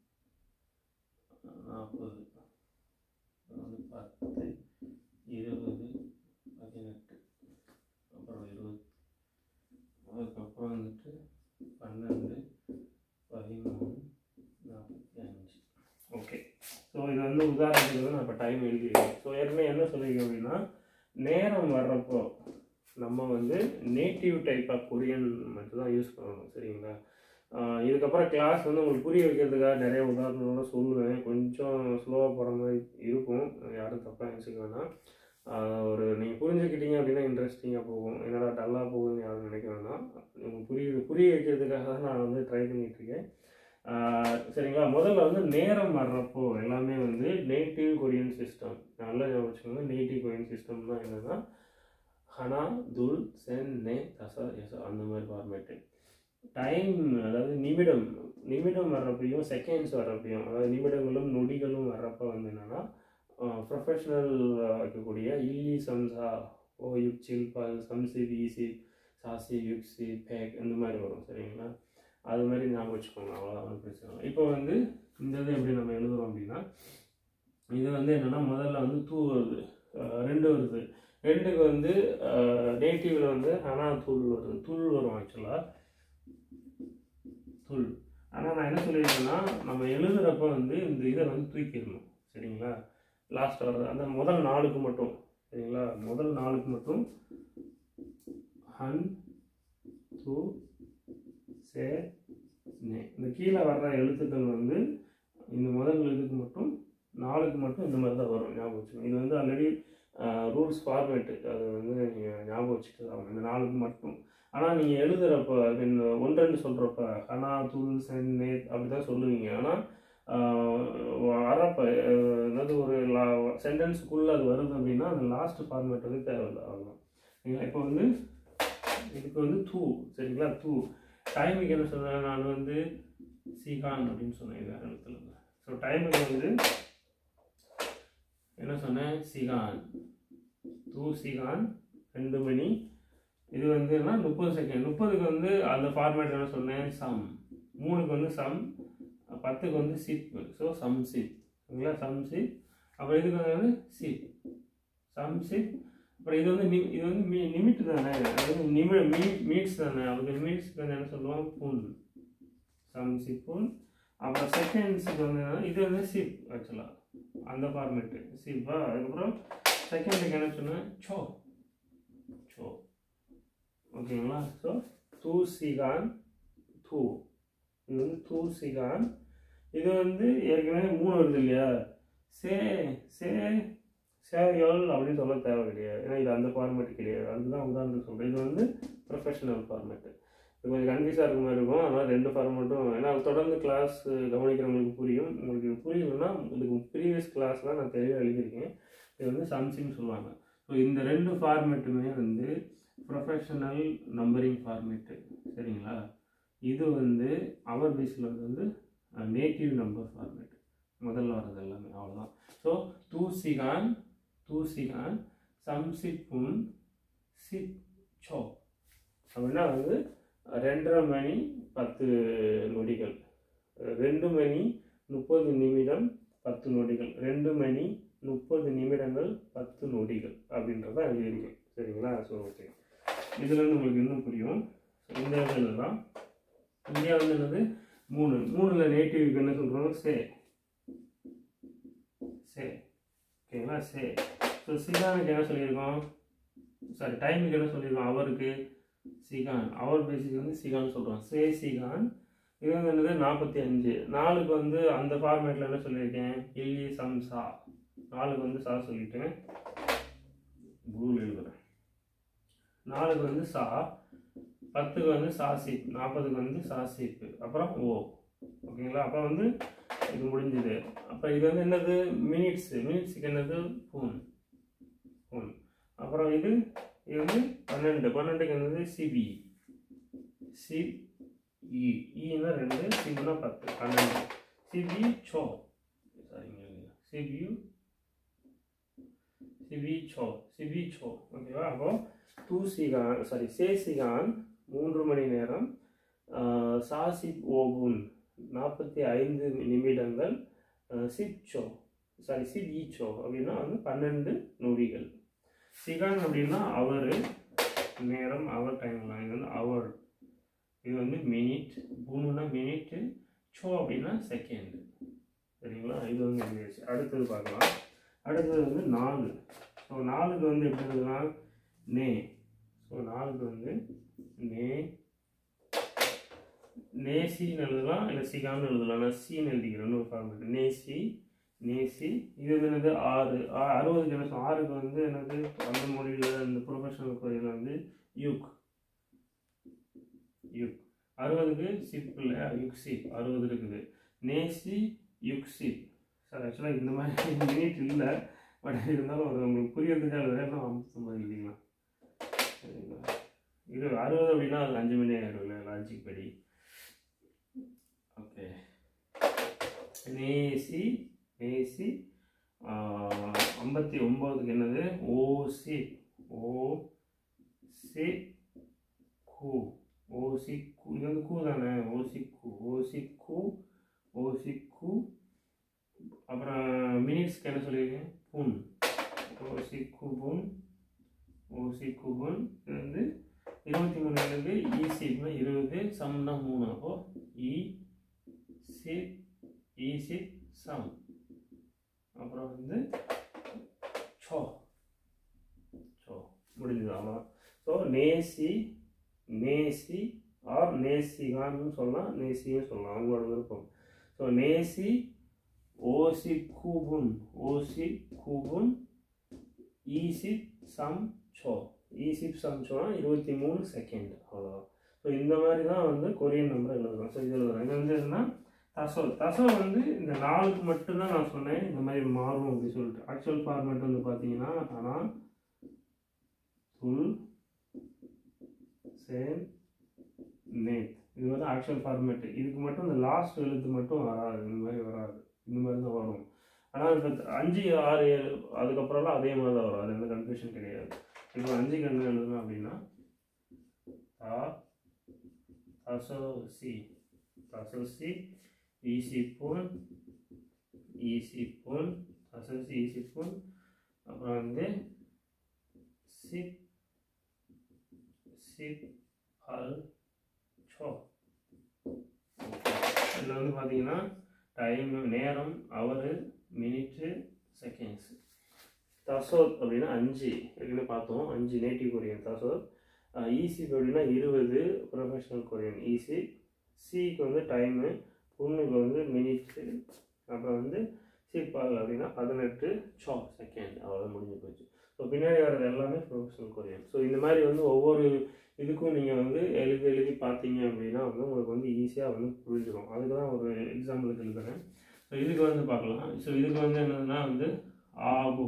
நாற்பது வந்து பத்து இருபது பதினெட்டு அப்புறம் இருபது அதுக்கப்புறம் வந்துட்டு பன்னெண்டு பதிமூணு நாற்பத்தி அஞ்சு ஓகே ஸோ இது வந்து உதாரணத்துக்கு வந்து நான் இப்போ டைம் எழுதியிருக்கேன் ஸோ ஏற்கனவே என்ன சொல்லியிருக்கேன் அப்படின்னா நேரம் வர்றப்போ நம்ம வந்து நேட்டிவ் டைப் ஆஃப் கொரியன் மட்டும் தான் யூஸ் பண்ணணும் சரிங்களா ஆஹ் இதுக்கப்புறம் கிளாஸ் வந்து உங்களுக்கு புரிய வைக்கிறதுக்காக நிறைய உதாரணங்களோட சொல்லுவேன் கொஞ்சம் ஸ்லோவாக போகிற மாதிரி இருக்கும் யாரும் தப்பாக நினச்சிக்க வேணாம் ஆஹ் ஒரு நீங்கள் புரிஞ்சுக்கிட்டீங்க அப்படின்னா இன்ட்ரெஸ்டிங்காக போகும் என்னடா டல்லாக போகுதுன்னு யாரும் நினைக்க வேணாம் உங்களுக்கு புரிய புரிய வைக்கிறதுக்காக தான் நான் வந்து ட்ரை பண்ணிகிட்ருக்கேன் சரிங்களா முதல்ல வந்து நேரம் வர்றப்போ எல்லாமே வந்து நேட்டிவ் கொரியன் சிஸ்டம் நல்லா ஞாபகம் வச்சுக்கோங்க நேட்டிவ் கொரியன் சிஸ்டம் தான் என்னன்னா ஹனா துல் சென் நே தசா எசா அந்த மாதிரி ஃபார்மேட்டு டைம் அதாவது நிமிடம் நிமிடம் வர்றப்பையும் செகண்ட்ஸ் வர்றப்பையும் அதாவது நிமிடங்களும் நொடிகளும் வர்றப்ப வந்து என்னென்னா ப்ரொஃபஷ்னல் இருக்கக்கூடிய இல்லி சம்சா ஓ யுக் சில்பால் சம்சி விசி சாசி யுக்சி பேக் இந்த மாதிரி வரும் சரிங்களா அது மாதிரி ஞாபகம் வச்சுக்கோங்க அவ்வளோதான் ஒன்றும் பிரச்சனை இல்லை இப்போ வந்து இந்த இது எப்படி நம்ம எழுதுறோம் அப்படின்னா இது வந்து என்னென்னா முதல்ல வந்து தூ வருது அஹ் ரெண்டு வருது ரெண்டுக்கு வந்து நேட்டிவில் வந்து ஹனா தூள் வருது தூள் வரும் ஆக்சுவலாக தூள் ஆனால் நான் என்ன சொல்லியிருக்கேன்னா நம்ம எழுதுகிறப்ப வந்து இந்த இதை வந்து தூக்கிடணும் சரிங்களா லாஸ்ட் வர்றது அந்த முதல் நாளுக்கு மட்டும் சரிங்களா முதல் நாளுக்கு மட்டும் ஹன் தூ சே நே இந்த கீழே வர்ற எழுத்துக்கள் வந்து இந்த முதல் எழுத்துக்கு மட்டும் நாளுக்கு மட்டும் இந்த மாதிரி தான் வரும் ஞாபகம் வச்சுக்கணும் இது வந்து ஆல்ரெடி ரூல்ஸ் ஃபார்மேட்டு அது வந்து நீங்கள் ஞாபகம் வச்சுட்டு தான் ஆகணும். இந்த நாளுக்கு மட்டும் ஆனால் நீங்கள் எழுதுகிறப்ப இந்த ஒன்றெண்டு சொல்கிறப்ப ஹனா துல் சென் நேத் அப்படி தான் சொல்லுவீங்க ஆனால் வரப்போ அதாவது ஒரு லா சென்டென்ஸுக்குள்ளே அது வருது அப்படின்னா அந்த லாஸ்ட் ஃபார்மேட் வந்து தேவையில்லை அவ்வளோ சரிங்களா இப்போ வந்து இதுக்கு வந்து தூ சரிங்களா தூ டைமுக்கு என்ன சொன்னேன் நான் வந்து சீகான் அப்படின்னு சொன்னேன் இது இடத்துல ஸோ டைமுக்கு வந்து என்ன சொன்னேன் சிகான் தூ சிகான் ரெண்டு மணி இது வந்து என்ன முப்பது செகண்ட் முப்பதுக்கு வந்து அந்த ஃபார்மேட் என்ன சொன்னேன் சம் மூணுக்கு வந்து சம் பத்துக்கு வந்து சிப் ஸோ சம் சிப் சரிங்களா சம் சிப் அப்புறம் இதுக்கு வந்து சிப் சம் சிப் அப்புறம் இது வந்து நி- இது வந்து மி நிமிட் தானே அதாவது நிமி மீ மீட்ஸ் தானே அதுக்கு மீட்ஸ்க்கு வந்து என்ன சொல்லுவாங்க பூன் சம் சிப் பூன் அப்புறம் செகண்ட்ஸுக்கு வந்து என்னன்னா, இது வந்து சிப் ஆக்சுவலாக அந்த ஃபார்மேட்டு சிப்பா அதுக்கப்புறம் செகண்டுக்கு என்ன சொன்னேன் சோ சோ ஓகேங்களா ஸோ தூ சிகான் தூ இது வந்து தூ சிகான் இது வந்து ஏற்கனவே மூணு வருது இல்லையா சே சே சேரியல் அப்படின்னு சொல்ல தேவை கிடையாது ஏன்னா இது அந்த ஃபார்மேட் கிடையாது அதுதான் உதாரணத்துக்கு சொல்கிறேன் இது வந்து ப்ரொஃபஷனல் ஃபார்மேட்டு இது கொஞ்சம் கன்ஃபியூஸாக இருக்க மாதிரி இருக்கும் அதனால் ரெண்டு ஃபார்மேட்டும் ஏன்னா தொடர்ந்து கிளாஸ் கவனிக்கிறவங்களுக்கு புரியும் உங்களுக்கு புரியலன்னா இதுக்கு ப்ரீவியஸ் கிளாஸ்லாம் நான் தெளிவாக எழுதியிருக்கேன் இது வந்து சம்சிங் சொல்லுவாங்க ஸோ இந்த ரெண்டு ஃபார்மேட்டுமே வந்து ப்ரொஃபஷனல் நம்பரிங் ஃபார்மேட்டு சரிங்களா இது வந்து அவர் பேஸில் வந்து நேட்டிவ் நம்பர் ஃபார்மேட் முதல்ல வர்றது எல்லாமே அவ்வளோதான் ஸோ டூ சிகான் டூ சிகான் சம்சிப் புன் சிப் சோ அப்படின்னா வந்து ரெண்டரை மணி பத்து நொடிகள் ரெண்டு மணி முப்பது நிமிடம் பத்து நொடிகள் ரெண்டு மணி முப்பது நிமிடங்கள் பத்து நொடிகள் அப்படின்றத எழுதியிருக்கேன் சரிங்களா ஸோ ஓகே இதில் வந்து உங்களுக்கு இன்னும் புரியும் இந்த இடத்துல தான் இந்தியா வந்து என்னது மூணு மூணில் நேட்டிவ்க்கு என்ன சொல்கிறோம் சே சே ஓகேங்களா சே ஸோ சிகானுக்கு என்ன சொல்லியிருக்கோம் சாரி டைமுக்கு என்ன சொல்லியிருக்கோம் அவருக்கு சிகான் அவர் பேசிக் வந்து சிகான் சொல்கிறோம் சே சிகான் இது வந்து என்னது நாற்பத்தி அஞ்சு நாலுக்கு வந்து அந்த ஃபார்மேட்டில் என்ன சொல்லியிருக்கேன் இல்லி சம் சா நாலுக்கு வந்து சா சொல்லிட்டேன் ப்ளூவில் எழுதுறேன் நாலுக்கு வந்து சா பத்துக்கு வந்து சாசிப் நாற்பதுக்கு வந்து சாசிப் அப்புறம் ஓ ஓகேங்களா அப்போ வந்து இது முடிஞ்சுது அப்போ இது வந்து என்னது மினிட்ஸ் மினிட்ஸுக்கு என்னது பூன் பூன் அப்புறம் இது இது வந்து பன்னெண்டு பன்னெண்டுக்கு என்னது சிபி சி இ ஈனா ரெண்டு சிபினா பத்து பன்னெண்டு சிபி சோ சரிங்க சிபியு சிபி சோ சிபி சோ ஓகேவா அப்போ டூ சிகான் சாரி சே சிகான் மூன்று மணி நேரம் சாசிப் ஓபுன் நாற்பத்தி ஐந்து நிமிடங்கள் சிப் சோ சாரி சிப் ஈச்சோ அப்படின்னா வந்து பன்னெண்டு நொடிகள் சிகான் அப்படின்னா அவர் நேரம் அவர் டைம்லாம் இது வந்து அவர் இது வந்து மினிட் பூனுனா மினிட்டு சோ அப்படின்னா செகண்ட் சரிங்களா இது வந்து எழுதியாச்சு அடுத்தது பார்க்கலாம் அடுத்தது வந்து நாலு ஸோ நாலுக்கு வந்து எப்படி எழுதலாம் நே ஸோ நாலுக்கு வந்து நே நேசின்னு எழுதலாம் இல்லை சிகான்னு எழுதலாம் நான் சீன்னு எழுதிக்கிறேன் ஒரு ஃபார்மேட் நேசி நேசி இது வந்து என்னது ஆறு ஆ- அறுபதுக்கு என்ன சொல்லும்? ஆறுக்கு வந்து என்னது அந்த மொழியில் இந்த ப்ரொஃபஷனல் கோயில் வந்து யூக் யுக் அறுபதுக்கு சிப் இல்லை யுக் சிப் அறுபது இருக்குது நேசி யுக் சிப் சார் ஆக்சுவலாக இந்த மாதிரி மினிட் இல்லை பட் இருந்தாலும் ஒரு உங்களுக்கு புரியறதுக்காக வேணும் ஐம்பத்தொம்பது இல்லைங்களா சரிங்களா இது அறுபது அப்படின்னா அது அஞ்சு மணி ஆயிடும் இல்லை லாஜிக் படி ஓகே நேசி நேசி ஐம்பத்தி ஒம்போதுக்கு என்னது ஓசி ஓ சி கு ஓசி கு இது வந்து கூ தானே ஓசி கு ஓசி கு ஓசி கு அப்புறம் மினிட்ஸ்க்கு என்ன சொல்லியிருக்கேன் புன் ஓசி குபுன் ஓசி குபுன் இது வந்து இருபத்தி மூணுலேருந்து இசிப்னா இருபது சம்னா மூணு அப்போ இ சிப் இசிப் சம் அப்புறம் வந்து சோ சோ முடிஞ்சது அவ்வளோதான் ஸோ நேசி நேசி ஆர் நேசிகான்னு சொல்லலாம் நேசியும் சொல்லலாம் அவங்களோட விருப்பம் ஸோ நேசி ஓசி கூபுன் ஓசி கூபுன் ஈசிப் சம் சோ ஈசிப் சம் சோனா இருபத்தி மூணு செகண்ட் அவ்வளோதான் ஸோ இந்த மாதிரி தான் வந்து கொரியன் நம்பர் எழுதுறோம் ஸோ இது எழுதுறோம் இது வந்து என்னன்னா தசோ தசோ வந்து இந்த நாளுக்கு மட்டும்தான் நான் சொன்னேன் இந்த மாதிரி மாறும் அப்படின்னு சொல்லிட்டு ஆக்சுவல் ஃபார்மேட் வந்து பார்த்தீங்கன்னா ஆனால் துல் சேம் நேத் இது வந்து ஆக்சுவல் ஃபார்மேட்டு இதுக்கு மட்டும் இந்த லாஸ்ட் எழுத்து மட்டும் வராது இந்த மாதிரி வராது இந்த மாதிரி தான் வரும் ஆனால் இப்போ அஞ்சு ஆறு ஏழு அதுக்கப்புறம்லாம் அதே மாதிரி தான் வரும் அது எந்த கன்ஃபியூஷன் கிடையாது இப்போ அஞ்சு கண்ணு எழுதணும் அப்படின்னா தா தசோ சி தசோ சி ஈசி பூன் ஈசி பூன் தசோ சி ஈசி பூன் அப்புறம் வந்து சிப் சிப் அல் சோ இதில் வந்து பார்த்தீங்கன்னா டைம் நேரம் அவரு மினிட்டு செகண்ட்ஸ் தசோத் அப்படின்னா அஞ்சு ஏற்கனவே பார்த்தோம் அஞ்சு நேட்டிவ் கொரியன் தசோத் ஈசி அப்படின்னா இருபது ப்ரொஃபஷனல் கொரியன் ஈசி சிக்கு வந்து டைமு புண்ணுக்கு வந்து மினிட்ஸு அப்புறம் வந்து சிப்பால் அப்படின்னா பதினெட்டு சோ செகண்ட் அவ்வளோதான் முடிஞ்சு போச்சு ஸோ பின்னாடி வர்றது எல்லாமே ப்ரொஃபஷனல் கொரியன் ஸோ இந்த மாதிரி வந்து ஒவ்வொரு இதுக்கும் நீங்கள் வந்து எழுதி எழுதி பார்த்தீங்க அப்படின்னா வந்து உங்களுக்கு வந்து ஈஸியாக வந்து புரிஞ்சிடும் அதுக்கு தான் ஒரு எக்ஸாம்பிளுக்கு எழுதுறேன் ஸோ இதுக்கு வந்து பார்க்கலாம் ஸோ இதுக்கு வந்து என்னதுன்னா வந்து ஆகு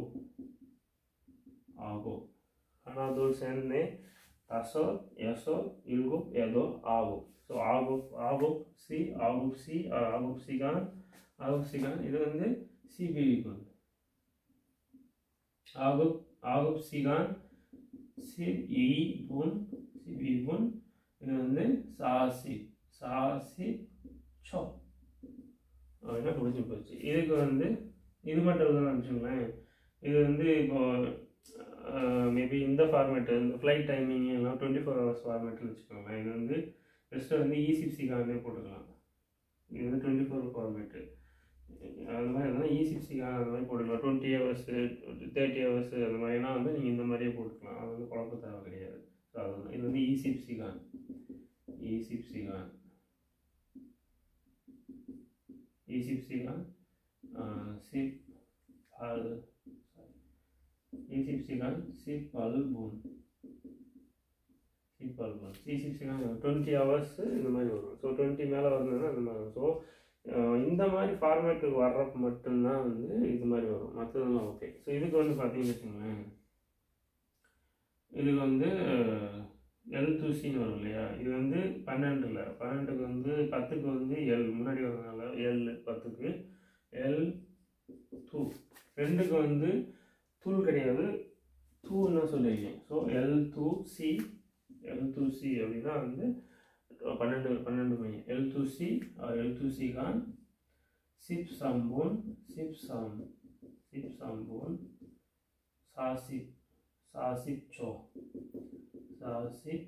ஆகு 하나둘 셋넷 다섯 여섯 일곱 여덟 아홉 ஸோ ஆகுப் ஆகுப் சி ஆகுப் சி ஆகுப் சிகான் ஆகுப் சிகான் இது வந்து சிபிவி வந்து ஆகுப் ஆகுப் சிகான் சிப் இ புன் சிப் இ புன் இது வந்து சாசி சாசி சோ அப்படின்னா முடிஞ்சு போச்சு இதுக்கு வந்து இது மட்டும் எழுதணும்னு வச்சுங்களேன் இது வந்து இப்போ மேபி இந்த ஃபார்மேட்டு இந்த ஃப்ளைட் டைமிங் எல்லாம் டுவெண்ட்டி ஃபோர் ஹவர்ஸ் ஃபார்மேட்டில் வச்சுக்கோங்களேன் இது வந்து பெஸ்ட்டு வந்து இசிப்சிக்காகவே போட்டுக்கலாம் இது வந்து டுவெண்ட்டி ஃபோர் ஃபார்மேட்டு அது மாதிரி இருந்தால் இசிப்சிக்காக அந்த மாதிரி போட்டுக்கலாம் டுவெண்ட்டி ஹவர்ஸு தேர்ட்டி ஹவர்ஸு அந்த மாதிரினா வந்து நீங்கள் இந்த மாதிரியே போட்டுக்கலாம் அது வந்து குழப்ப தேவை கிடையாது ஸோ அது இது வந்து இசிப்சிகான் இசிப்சிகான் இசிப்சிகான் சிப் அல் இசிப்சிகான் சிப் அல்பூன் சிப் அல்பூன் இசிப்சிகான் டுவெண்ட்டி ஹவர்ஸ் இந்த மாதிரி வரும் ஸோ டுவெண்ட்டி மேலே வரணும்னா இந்த மாதிரி வரும் ஸோ இந்த மாதிரி ஃபார்மேட்டுக்கு வர்றப்ப மட்டும்தான் வந்து இது மாதிரி வரும் மற்றதெல்லாம் ஓகே ஸோ இதுக்கு வந்து பார்த்தீங்கன்னு வச்சுங்களேன் இதுக்கு வந்து எல் தூசின்னு வரும் இல்லையா இது வந்து பன்னெண்டில் பன்னெண்டுக்கு வந்து பத்துக்கு வந்து எல் முன்னாடி வரதுனால எல் பத்துக்கு எல் டூ ரெண்டுக்கு வந்து தூள் கிடையாது டூன்னு சொல்லியிருக்கேன் ஸோ எல் டூ சி எல் டூ சி அப்படின்னா வந்து பன்னெண்டு பன்னெண்டு மணி எல் டூ சி எல் டூ சி கான் சிப் சம்போன் சிப் சாம் சிப் சம்போன் சாசிப் சாசிப் சோ சாசிப்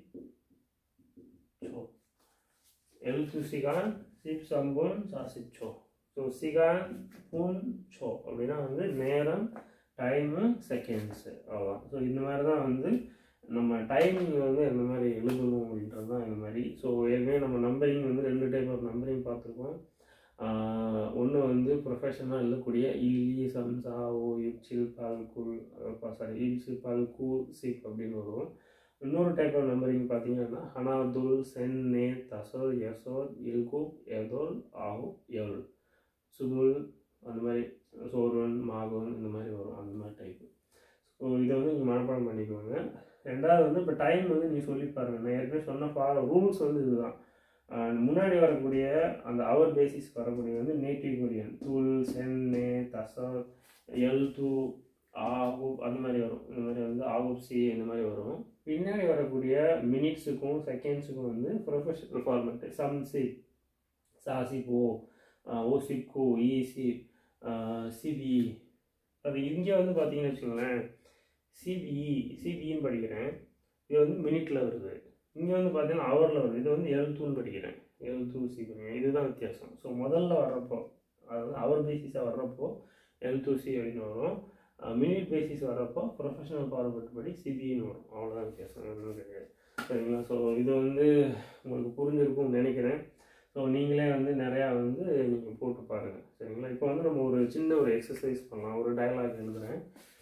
சோ எல் டூ சி கான் சிப் சம்போன் சாசிப் சோ ஸோ சிகான் பூன் சோ அப்படின்னா வந்து நேரம் டைமு செகண்ட்ஸு அவ்வளோதான் ஸோ இந்த மாதிரி தான் வந்து நம்ம டைமிங் வந்து எந்த மாதிரி எழுதணும் அப்படின்றது தான் இந்த மாதிரி ஸோ ஏற்கனவே நம்ம நம்பரிங் வந்து ரெண்டு டைப் ஆஃப் நம்பரிங் பார்த்துருக்கோம் ஒன்று வந்து ப்ரொஃபஷனாக எழுதக்கூடிய இலி சம்சா ஓ இப்சில் பால் குல் சாரி இப்சில் பால் கூ சிப் அப்படின்னு வரும் இன்னொரு டைப் ஆஃப் நம்பரிங் பார்த்தீங்கன்னா ஹனாதுல் சென் நே தசோல் யசோல் இல்குப் எதோல் ஆகு எல் சுகுல் அந்த மாதிரி சோர்வன் மாகோன் இந்த மாதிரி வரும் அந்த மாதிரி டைப்பு ஸோ இதை வந்து நீங்கள் மனப்பாடம் பண்ணிக்கோங்க ரெண்டாவது வந்து இப்போ டைம் வந்து நீங்கள் சொல்லி பாருங்கள் நான் ஏற்கனவே சொன்ன பா ரூல்ஸ் வந்து இதுதான் முன்னாடி வரக்கூடிய அந்த அவர் பேசிஸ் வரக்கூடிய வந்து நேட்டிவ் கொரியன் தூள் சென்னு தசர் எல் டூ ஆகுப் அந்த மாதிரி வரும் இந்த மாதிரி வந்து ஆகுப் சி இந்த மாதிரி வரும் பின்னாடி வரக்கூடிய மினிட்ஸுக்கும் செகண்ட்ஸுக்கும் வந்து ப்ரொஃபஷனல் ஃபார்மெட்டு சம் சி சாசிப் ஓ ஓசிப்கோ இசி சிபிஇ அது இங்கே வந்து பார்த்தீங்கன்னு வச்சுக்கோங்களேன் சிபிஇ சிபிஇன்னு படிக்கிறேன் இது வந்து மினிட்ல வருது இங்கே வந்து பார்த்தீங்கன்னா ஹவரில் வருது இது வந்து எல் டூன்னு படிக்கிறேன் எல் டூ சி படிக்கிறேன் இதுதான் வித்தியாசம் ஸோ முதல்ல வர்றப்போ அதாவது ஹவர் பேசிஸாக வர்றப்போ எல் டூ சி அப்படின்னு வரும் மினிட் பேசிஸ் வர்றப்போ ப்ரொஃபஷனல் ஃபார்மேட் படி சிபின்னு வரும் அவ்வளோதான் வித்தியாசம் ஒன்றும் கிடையாது சரிங்களா ஸோ இது வந்து உங்களுக்கு புரிஞ்சிருக்கும்னு நினைக்கிறேன் ஸோ நீங்களே வந்து நிறையா வந்து நீங்கள் போட்டு பாருங்கள் சரிங்களா இப்போ வந்து நம்ம ஒரு சின்ன ஒரு எக்ஸசைஸ் பண்ணலாம் ஒரு டயலாக் எழுதுகிறேன்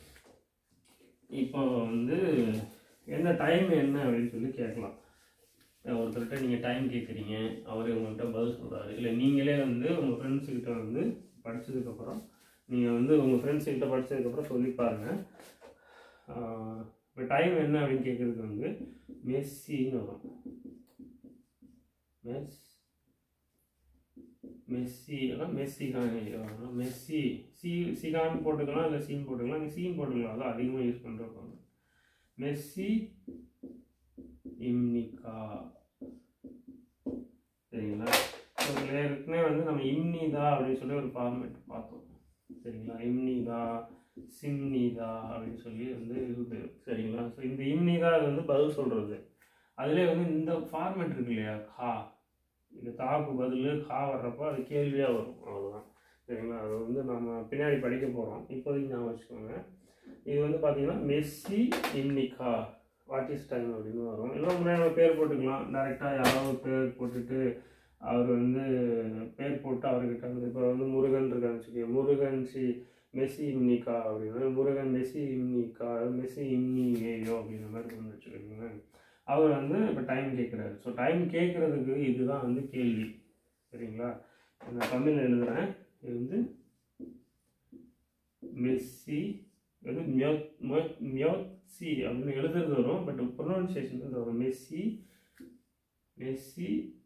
இப்போ வந்து என்ன டைம் என்ன அப்படின்னு சொல்லி கேட்கலாம் ஒருத்தர்கிட்ட நீங்கள் டைம் கேட்குறீங்க அவர் உங்கள்கிட்ட பதில் சொல்கிறாரு இல்லை நீங்களே வந்து உங்கள் ஃப்ரெண்ட்ஸுக்கிட்ட வந்து படித்ததுக்கப்புறம் நீங்கள் வந்து உங்கள் ஃப்ரெண்ட்ஸுக்கிட்ட படித்ததுக்கப்புறம் சொல்லி பாருங்கள் இப்போ டைம் என்ன அப்படின்னு கேட்குறதுக்கு வந்து மெஸ்ஸின்னு வரும் மெஸ் மெஸ்ஸி எல்லாம் மெஸ்ஸிகான் மெஸ்ஸி சி சிகான் போட்டுக்கலாம் இல்லை சீன் போட்டுக்கலாம் இங்கே சீன் போட்டுக்கலாம் அதான் அதிகமாக யூஸ் பண்ணுறோம் மெஸ்ஸி இம்னிகா சரிங்களா இதில் ஏற்கனவே வந்து நம்ம இம்னிதா அப்படின்னு சொல்லி ஒரு ஃபார்மேட் பார்த்தோம் சரிங்களா இம்னிதா சிம்னிதா அப்படின்னு சொல்லி வந்து இருக்குது சரிங்களா ஸோ இந்த இம்னிதா அது வந்து பதில் சொல்கிறது அதிலே வந்து இந்த ஃபார்மேட் இருக்கு இல்லையா கா இந்த தாக்கு பதில் கா வர்றப்போ அது கேள்வியாக வரும் அவ்வளோதான் சரிங்களா அது வந்து நம்ம பின்னாடி படிக்க போகிறோம் இப்போதைக்கு நான் வச்சுக்கோங்க இது வந்து பார்த்தீங்கன்னா மெஸ்ஸி இன்னிக்கா வாட் இஸ் டைம் அப்படின்னு வரும் இல்லை முன்னாடி நம்ம பேர் போட்டுக்கலாம் டேரெக்டாக யாராவது பேர் போட்டுட்டு அவர் வந்து பேர் போட்டு அவர்கிட்ட வந்து இப்போ வந்து முருகன் இருக்கான்னு வச்சுக்கோங்க முருகன் சி மெஸ்ஸி இம்னிகா அப்படின்னா முருகன் மெஸ்ஸி இம்னிகா மெஸ்ஸி இம்னி வேயோ அப்படின்ற மாதிரி ஒன்று வச்சுக்கோங்களேன் அவர் வந்து இப்போ டைம் கேட்குறாரு ஸோ டைம் கேட்குறதுக்கு இதுதான் வந்து கேள்வி சரிங்களா நான் தமிழில் எழுதுகிறேன் இது வந்து மெஸ்ஸி இது மியோத் மியோத் மியோத்சி அப்படின்னு எழுதுறது வரும் பட் ப்ரொனவுன்சியேஷன் வந்து வரும் மெஸ்ஸி மெஸ்ஸி